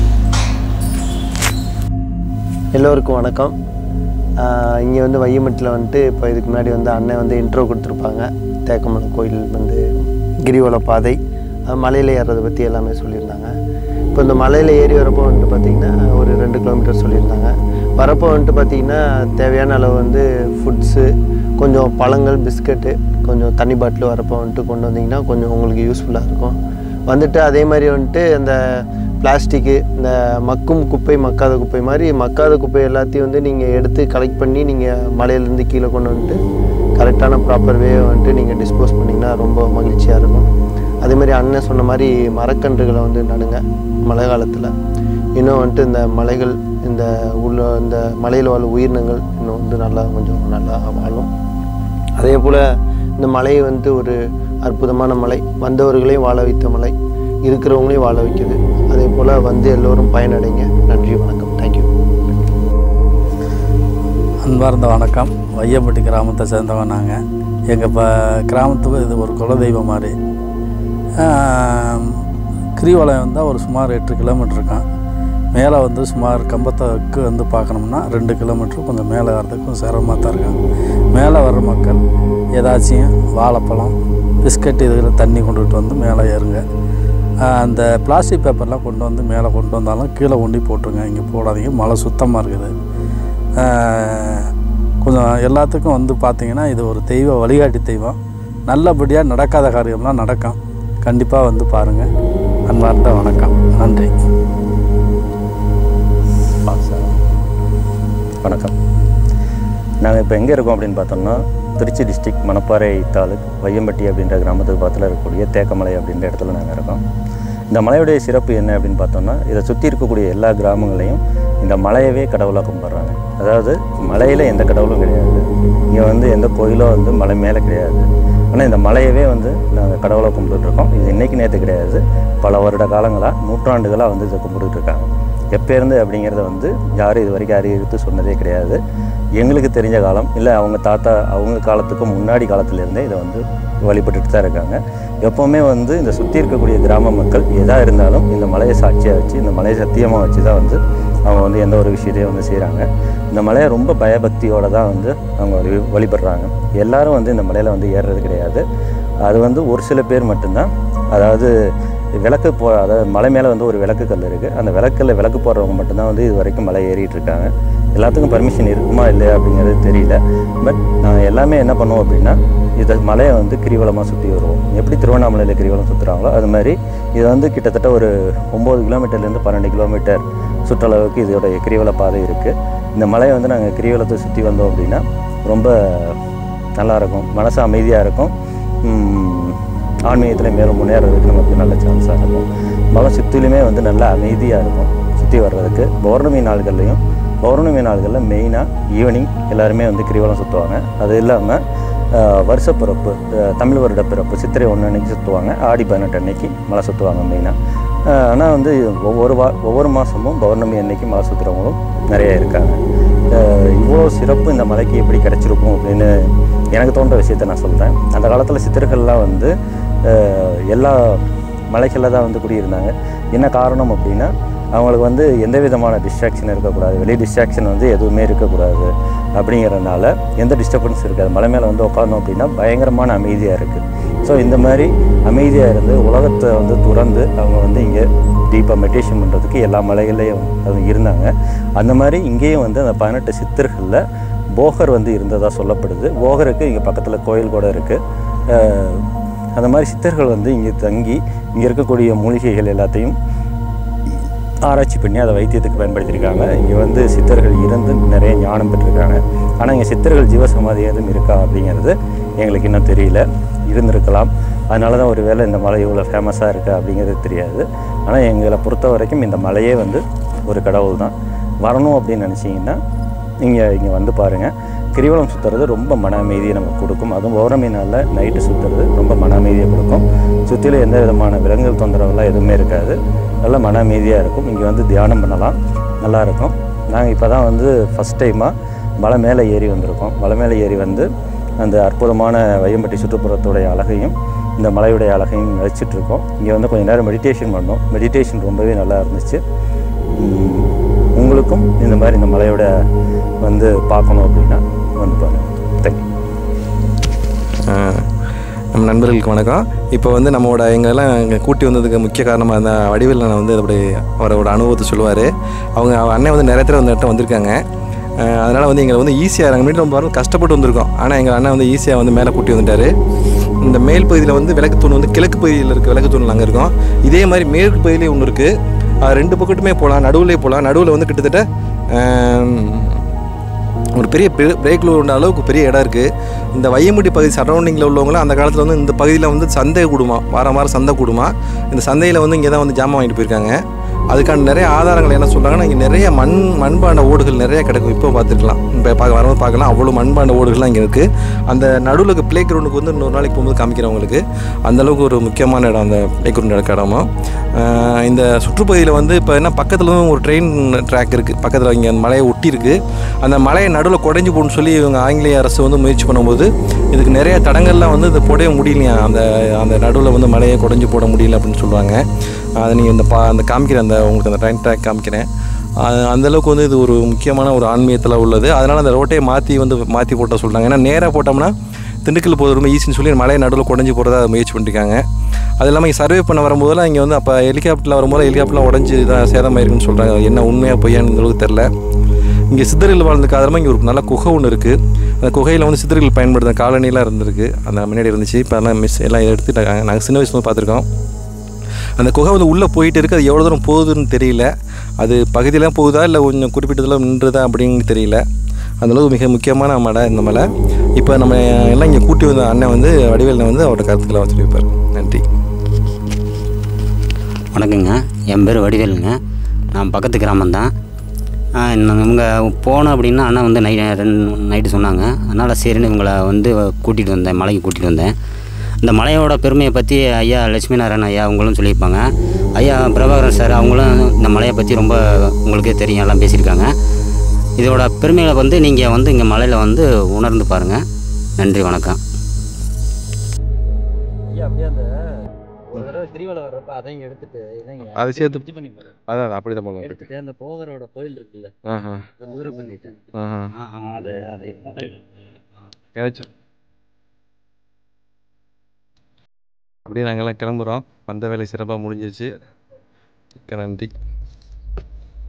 S5: எல்லோருக்கும் வணக்கம் இங்கே வந்து வையமட்டில் வந்துட்டு இப்போ இதுக்கு முன்னாடி வந்து அண்ணன் வந்து இன்ட்ரோ கொடுத்துருப்பாங்க தேக்கமலை கோயில் வந்து கிரிவல பாதை அஹ் மலையில் ஏறுறதை பற்றி எல்லாமே சொல்லியிருந்தாங்க இப்போ இந்த மலையில் ஏறி வரப்போ வந்துட்டு பார்த்திங்கன்னா ஒரு ரெண்டு கிலோமீட்டர் சொல்லியிருந்தாங்க வரப்போ வந்துட்டு பார்த்திங்கன்னா தேவையான அளவு வந்து ஃபுட்ஸு கொஞ்சம் பழங்கள் பிஸ்கட்டு கொஞ்சம் தண்ணி பாட்டில் வரப்போ வந்துட்டு கொண்டு வந்தீங்கன்னா கொஞ்சம் உங்களுக்கு யூஸ்ஃபுல்லாக இருக்கும் வந்துட்டு அதே மாதிரி வந்துட்டு அந்த பிளாஸ்டிக்கு இந்த மக்கும் குப்பை மக்காத குப்பை மாதிரி மக்காத குப்பை எல்லாத்தையும் வந்து நீங்கள் எடுத்து கலெக்ட் பண்ணி நீங்கள் மலையிலேருந்து கீழே கொண்டு வந்துட்டு கரெக்டான ப்ராப்பர் வே வந்துட்டு நீங்கள் டிஸ்போஸ் பண்ணிங்கன்னா ரொம்ப மகிழ்ச்சியாக இருக்கும் அதே மாதிரி அண்ணன் சொன்ன மாதிரி மரக்கன்றுகளை வந்து நடுங்க மழை காலத்தில் இன்னும் வந்துட்டு இந்த மலைகள் இந்த உள்ள இந்த மலையில் வாழும் உயிரினங்கள் இன்னும் வந்து நல்லா கொஞ்சம் நல்லா வாழும் அதே போல் இந்த மலை வந்து ஒரு அற்புதமான மலை வந்தவர்களையும் வாழ வைத்த மலை இருக்கிறவங்களையும் வாழ வைக்குது அதே போல் வந்து எல்லோரும் பயனடைங்க நன்றி வணக்கம் தேங்க்யூ
S6: அன்பார்ந்த வணக்கம் வையப்பட்டி கிராமத்தை சேர்ந்தவன் நாங்கள் எங்கள் இப்போ கிராமத்துக்கு இது ஒரு குலதெய்வம் மாதிரி ஆம், கிரிவலம் வந்தால் ஒரு சுமார் எட்டு கிலோமீட்டர் இருக்கும் மேலே வந்து சுமார் கம்பத்துக்கு வந்து பார்க்கணும்னா ரெண்டு கிலோமீட்டர் கொஞ்சம் மேலே வர்றதுக்கு கொஞ்சம் சிரமமாக தான் இருக்கும் மேலே வர்ற மக்கள் ஏதாச்சும் வாழைப்பழம் பிஸ்கட் இதில் தண்ணி கொண்டுட்டு வந்து மேலே ஏறுங்க ஆஹ், அந்த பிளாஸ்டிக் பேப்பர்லாம் கொண்டு வந்து மேலே கொண்டு வந்தாலும் கீழே கொண்டு போட்டுருங்க இங்கே போடாதீங்க மழை சுத்தமாக இருக்குது ஆஹ், கொஞ்சம் எல்லாத்துக்கும் வந்து பார்த்திங்கன்னா இது ஒரு தெய்வ வழிகாட்டி தெய்வம் நல்லபடியாக நடக்காத காரியம்லாம் நடக்கும் கண்டிப்பாக வந்து பாருங்கள் அன்பார்ந்த வணக்கம் நன்றி
S1: வணக்கம் நாங்கள் இப்போ எங்கே இருக்கோம் அப்படின்னு பார்த்தோம்னா திருச்சி டிஸ்ட்ரிக்ட் மணப்பாறை தாலுக் வையம்பட்டி அப்படின்ற கிராமத்துக்கு பக்கத்தில் இருக்கக்கூடிய தேக்கமலை அப்படின்ற இடத்துல நாங்கள் இருக்கோம் இந்த மலையுடைய சிறப்பு என்ன அப்படின்னு பார்த்தோம்னா இதை சுற்றி இருக்கக்கூடிய எல்லா கிராமங்களையும் இந்த மலையவே கடவுளாக கும்பிட்றாங்க அதாவது மலையில் எந்த கடவுளும் கிடையாது இங்கே வந்து எந்த கோயிலும் வந்து மலை மேலே கிடையாது ஆனால் இந்த மலையவே வந்து நாங்கள் கடவுளாக கும்பிட்டுருக்கோம் இது இன்றைக்கி நேற்று கிடையாது பல வருட காலங்களாக நூற்றாண்டுகளாக வந்து இதை கும்பிட்டுட்டு இருக்காங்க எப்பேருந்து அப்படிங்கிறத வந்து யாரும் இது வரைக்கும் அறிவித்து சொன்னதே கிடையாது எங்களுக்கு தெரிஞ்ச காலம் இல்லை அவங்க தாத்தா அவங்க காலத்துக்கு முன்னாடி காலத்துலேருந்தே இதை வந்து வழிபட்டுட்டு தான் இருக்காங்க எப்போவுமே வந்து இந்த சுற்றி இருக்கக்கூடிய கிராம மக்கள் எதாக இருந்தாலும் இந்த மலையை சாட்சியாக வச்சு இந்த மலையை சத்தியமாக வச்சு தான் வந்து அவங்க வந்து எந்த ஒரு விஷயத்தையும் வந்து செய்கிறாங்க இந்த மலையை ரொம்ப பயபக்தியோடு தான் வந்து அவங்க வழி- வழிபடுறாங்க எல்லாரும் வந்து இந்த மலையில் வந்து ஏறுறது கிடையாது அது வந்து ஒரு சில பேர் மட்டும்தான் அதாவது விளக்கு போ அதாவது மலை மேலே வந்து ஒரு விளக்கு கல் இருக்குது அந்த விளக்கில் விளக்கு போடுறவங்க மட்டும்தான் வந்து இது வரைக்கும் மலை ஏறிட்டு இருக்காங்க எல்லாத்துக்கும் பர்மிஷன் இருக்குமா இல்லையா அப்படிங்கிறது தெரியல பட் நாங்கள் எல்லாமே என்ன பண்ணுவோம் அப்படின்னா இதை மலையை வந்து கிரிவலமாக சுற்றி வருவோம் எப்படி திருவண்ணாமலையில் கிரிவலம் சுற்றுறாங்களோ அது மாதிரி இது வந்து கிட்டத்தட்ட ஒரு ஒம்பது கிலோமீட்டர்லேருந்து பன்னெண்டு கிலோமீட்டர் சுற்றளவுக்கு இதோடைய கிரிவல பாதை இருக்குது இந்த மலையை வந்து நாங்கள் கிரிவலத்தை சுற்றி வந்தோம் அப்படின்னா ரொம்ப நல்லா இருக்கும் மனசு அமைதியாக இருக்கும் உம், ஆன்மீகத்தில் மேலும் முன்னேறதுக்கு நமக்கு நல்ல சான்ஸாக இருக்கும் மலை சுற்றிலுமே வந்து நல்லா அமைதியாக இருக்கும் சுற்றி வர்றதுக்கு பௌர்ணமி நாள்கள்லையும் பௌர்ணமி நாள்களில் மெயினாக ஈவினிங் எல்லாருமே வந்து கிரிவலம் சுற்றுவாங்க அது இல்லாமல் வருஷப்பிறப்பு அஹ், தமிழ் வருட பிறப்பு சித்திரை ஒன்று அன்னைக்கு சுற்றுவாங்க ஆடி பதினெட்டு அன்னைக்கு மலை சுற்றுவாங்க மெயினாக ஆனால் வந்து ஒவ்வொரு வா ஒவ்வொரு மாதமும் பௌர்ணமி அன்னைக்கு மலை சுற்றுறவங்களும் நிறைய இருக்காங்க அஹ், இவ்வளோ சிறப்பு இந்த மலைக்கு எப்படி கிடச்சிருக்கும் அப்படின்னு எனக்கு தோன்ற விஷயத்தை நான் சொல்கிறேன் அந்த காலத்தில் சித்தர்கள்லாம் வந்து அஹ், எல்லா மலைகளில் தான் வந்து குடியிருந்தாங்க என்ன காரணம் அப்படின்னா அவங்களுக்கு வந்து எந்த விதமான டிஸ்ட்ராக்ஷன் இருக்கக்கூடாது வெளி டிஸ்ட்ராக்ஷன் வந்து எதுவுமே இருக்கக்கூடாது அப்படிங்கிறதுனால எந்த டிஸ்டர்பன்ஸ் இருக்காது மலை மேலே வந்து உட்காந்தோம் அப்படின்னா பயங்கரமான அமைதியாக இருக்குது ஸோ இந்த மாதிரி அமைதியாக இருந்து உலகத்தை வந்து துறந்து அவங்க வந்து இங்கே டீப்பாக மெடிடேஷன் பண்ணுறதுக்கு எல்லா மலைகள்லேயும் அது இருந்தாங்க அந்த மாதிரி இங்கேயும் வந்து அந்த பதினெட்டு சித்தர்களில் போகர் வந்து இருந்ததாக சொல்லப்படுது போகருக்கு இங்கே பக்கத்தில் கோயில் கூட இருக்குது அந்த மாதிரி சித்தர்கள் வந்து இங்கே தங்கி இங்கே இருக்கக்கூடிய மூலிகைகள் எல்லாத்தையும் ஆராய்ச்சி பண்ணி அதை வைத்தியத்துக்கு பயன்படுத்தியிருக்காங்க இங்கே வந்து சித்தர்கள் இருந்து நிறைய ஞானம் பெற்றிருக்காங்க ஆனால் இங்கே சித்தர்கள் ஜீவசமாதி எதுவும் இருக்கா அப்படிங்கிறது எங்களுக்கு இன்னும் தெரியல இருந்திருக்கலாம் அதனால தான் ஒரு வேளை இந்த மலை இவ்வளோ ஃபேமஸாக இருக்குது அப்படிங்கிறது தெரியாது ஆனால் எங்களை பொறுத்த வரைக்கும் இந்த மலையே வந்து ஒரு கடவுள் தான் வரணும் அப்படின்னு நினச்சிங்கன்னா நீங்கள் இங்கே வந்து பாருங்கள் கிரிவலம் சுற்றுறது ரொம்ப மன அமைதியை நமக்கு கொடுக்கும் அதுவும் பௌர்ணமி நாளில் நைட்டு சுற்றுறது ரொம்ப மன அமைதியை கொடுக்கும் சுற்றிலும் எந்த விதமான விலங்குகள் தொந்தரவுலாம் எதுவுமே இருக்காது நல்ல மன அமைதியாக இருக்கும் இங்கே வந்து தியானம் பண்ணலாம் நல்லாயிருக்கும் நாங்கள் இப்போ தான் வந்து ஃபஸ்ட் டைமாக மலை மேலே ஏறி வந்திருக்கோம் மலை மேலே ஏறி வந்து அந்த அற்புதமான வையம்பட்டி சுற்றுப்புறத்துடைய அழகையும் இந்த மலையுடைய அழகையும் ரசிச்சிட்டு இருக்கோம் இங்கே வந்து கொஞ்சம் நேரம் மெடிடேஷன் பண்ணோம் மெடிடேஷன் ரொம்பவே நல்லா இருந்துச்சு உம், உங்களுக்கும் இந்த மாதிரி இந்த மலையோட வந்து பார்க்கணும் அப்படின்னா வந்து பாருங்கள் தேங்க்யூ
S3: ஆஹ் நம்ம நண்பர்களுக்கு வணக்கம் இப்போ வந்து நம்மளோட எங்கெல்லாம் இங்கே கூட்டி வந்ததுக்கு முக்கிய காரணமாக இருந்த வடிவில் நான் வந்து அப்படி அவரோட அனுபவத்தை சொல்லுவார் அவங்க அவ அண்ணன் வந்து நிறைய தடவை அந்த இடத்த வந்திருக்காங்க ஆஹ் அதனால் வந்து எங்களை வந்து ஈஸியாக நாங்கள் முன்னாடி ரொம்ப வாரம் கஷ்டப்பட்டு வந்திருக்கோம் ஆனால் எங்கள் அண்ணன் வந்து ஈஸியாக வந்து மேலே கூட்டி வந்துட்டார் இந்த மேல் பகுதியில் வந்து விளக்கு தூண் வந்து கிழக்கு பகுதியில் இருக்க விளக்கு தூண் அங்கே இருக்கோம் இதே மாதிரி மேற்கு பகுதியிலே ஒன்று இருக்குது ரெண்டு பக்கத்துமே போகலாம் நடுவுலே போகலாம் நடுவில் வந்து கிட்டத்தட்ட ஆம், ஒரு பெரிய பிரேக்கில் உள்ள அளவுக்கு பெரிய இடம் இருக்குது இந்த வையமுடி பகுதி சரௌண்டிங்கில் உள்ளவங்களாம் அந்த காலத்தில் வந்து இந்த பகுதியில் வந்து சந்தை கூடுமா வாரம் வாரம் சந்தை கூடுமா இந்த சந்தையில் வந்து இங்கே தான் வந்து ஜாமான் வாங்கிட்டு போயிருக்காங்க அதுக்கான நிறைய ஆதாரங்கள் என்ன சொல்கிறாங்கன்னா இங்கே நிறைய மண் மண்பாண்ட ஓடுகள் நிறைய கிடைக்கும் இப்போ பார்த்துருக்கலாம் இப்போ பார்க்க வரும்போது பார்க்கலாம் அவ்வளோ மண்பாண்ட ஓடுகள்லாம் இங்கே இருக்குது அந்த நடுவில் இருக்க ப்ளே கிரவுண்டுக்கு வந்து இன்னொரு நாளைக்கு போகும்போது காமிக்கிறவங்களுக்கு அந்த அளவுக்கு ஒரு முக்கியமான இடம் அந்த ப்ளே கிரவுண்ட் இருக்க இடமும் ஆஹ் இந்த சுற்றுப்பகுதியில் வந்து இப்போ என்ன பக்கத்தில் ஒரு ட்ரெயின் ட்ராக் இருக்குது பக்கத்தில் இங்கே அந்த மலையை ஒட்டி இருக்குது அந்த மலையை நடுவில் குறைஞ்சி போகணும்னு சொல்லி இவங்க ஆங்கிலேய அரசு வந்து முயற்சி பண்ணும்போது இதுக்கு நிறைய தடங்கள்லாம் வந்து இதை போடவே முடியலையா அந்த அந்த நடுவில் வந்து மலையை குறைஞ்சி போட முடியல அப்படின்னு சொல்லுவாங்க அதை நீங்கள் இந்த பா அந்த காமிக்கிறேன் அந்த உங்களுக்கு அந்த ட்ரெயின் ட்ராக் காமிக்கிறேன் அது- அந்த அளவுக்கு வந்து இது ஒரு முக்கியமான ஒரு ஆன்மீகத்தில் உள்ளது அதனால் அந்த ரோட்டையை மாற்றி வந்து மாற்றி போட்ட சொல்கிறாங்க ஏன்னா நேராக போட்டோம்னா திண்டுக்கல் போகிறது ரொம்ப ஈஸின்னு சொல்லி மலையை நடுவில் குறைஞ்சி போகிறதா முயற்சி பண்ணிருக்காங்க அது இல்லாமல் இங்கே சர்வே பண்ண வரும்போதெல்லாம் இங்கே வந்து அப்போ ஹெலிகாப்டரில் வரும்போது ஹெலிகாப்டர்லாம் உடஞ்சி தான் சேதமாயிருக்குன்னு சொல்கிறாங்க என்ன உண்மையாக பொய்யான்னு இந்த அளவுக்கு தெரில இங்கே சித்தர்கள் வாழ்ந்த காலமாக இங்கே ஒரு நல்ல குகை ஒன்று இருக்குது அந்த குகையில் வந்து சித்தர்கள் பயன்படுத்த காலனிலாம் இருந்திருக்கு அந்த முன்னாடி இருந்துச்சு இப்போ அதெல்லாம் மிஸ் எல்லாம் எடுத்துட்டாங்க நாங்கள் சின்ன வயசுல பார்த்துருக்கோம் அந்த குகை வந்து உள்ளே போயிட்டு இருக்குது அது எவ்வளோ தூரம் போகுதுன்னு தெரியல அது பகுதியெலாம் போகுதா இல்லை கொஞ்சம் குறிப்பிட்டதில் நின்றுதா அப்படின்னு தெரியல அந்தளவுக்கு மிக முக்கியமான மலை இந்த மலை இப்போ நம்ம எல்லாம் இங்கே கூட்டி வந்த அண்ணன் வந்து வடிவேலனை வந்து அவரோட கருத்துக்களை சொல்லியிருப்பார் நன்றி
S7: வணக்கங்க என் பேர் வடிவேலுங்க நான் பக்கத்து கிராமம்தான் இவங்க போனோம் அப்படின்னா அண்ணா வந்து நை ரெண்டு நைட்டு சொன்னாங்க அதனால் சரின்னு இவங்களை வந்து கூட்டிகிட்டு வந்தேன் மலைக்கு கூட்டிகிட்டு வந்தேன் இந்த மலையோட பெருமையை பற்றி ஐயா லட்சுமி நாராயணன் ஐயா அவங்களும் சொல்லியிருப்பாங்க ஐயா பிரபாகரன் சார் அவங்களும் இந்த மலையை பற்றி ரொம்ப உங்களுக்கே தெரியும் எல்லாம் பேசியிருக்காங்க இதோட பெருமைகளை வந்து நீங்கள் வந்து இங்கே மலையில் வந்து உணர்ந்து பாருங்கள் நன்றி வணக்கம்
S8: ஐயா அப்படியே அந்த ஒரு தடவை கிரிவலம் வர்றப்ப அதையும் எடுத்துட்டு இதைங்க
S3: அதை சேர்த்து-
S8: இது பண்ணி பாரு.
S3: அதான் அப்படி தான் போகணும்
S8: எடுத்துட்டு அந்த போகரோட கோயில் இருக்குல்ல
S3: ஆஹா
S8: அதை தூரம் பண்ணிட்டேன்
S3: ஆஹா
S8: அது அது
S3: ஏதாச்சும் அப்படியே நாங்கள்லாம் கிளம்புறோம் வந்த வேலை சிறப்பாக முடிஞ்சிச்சு மிக்க நன்றி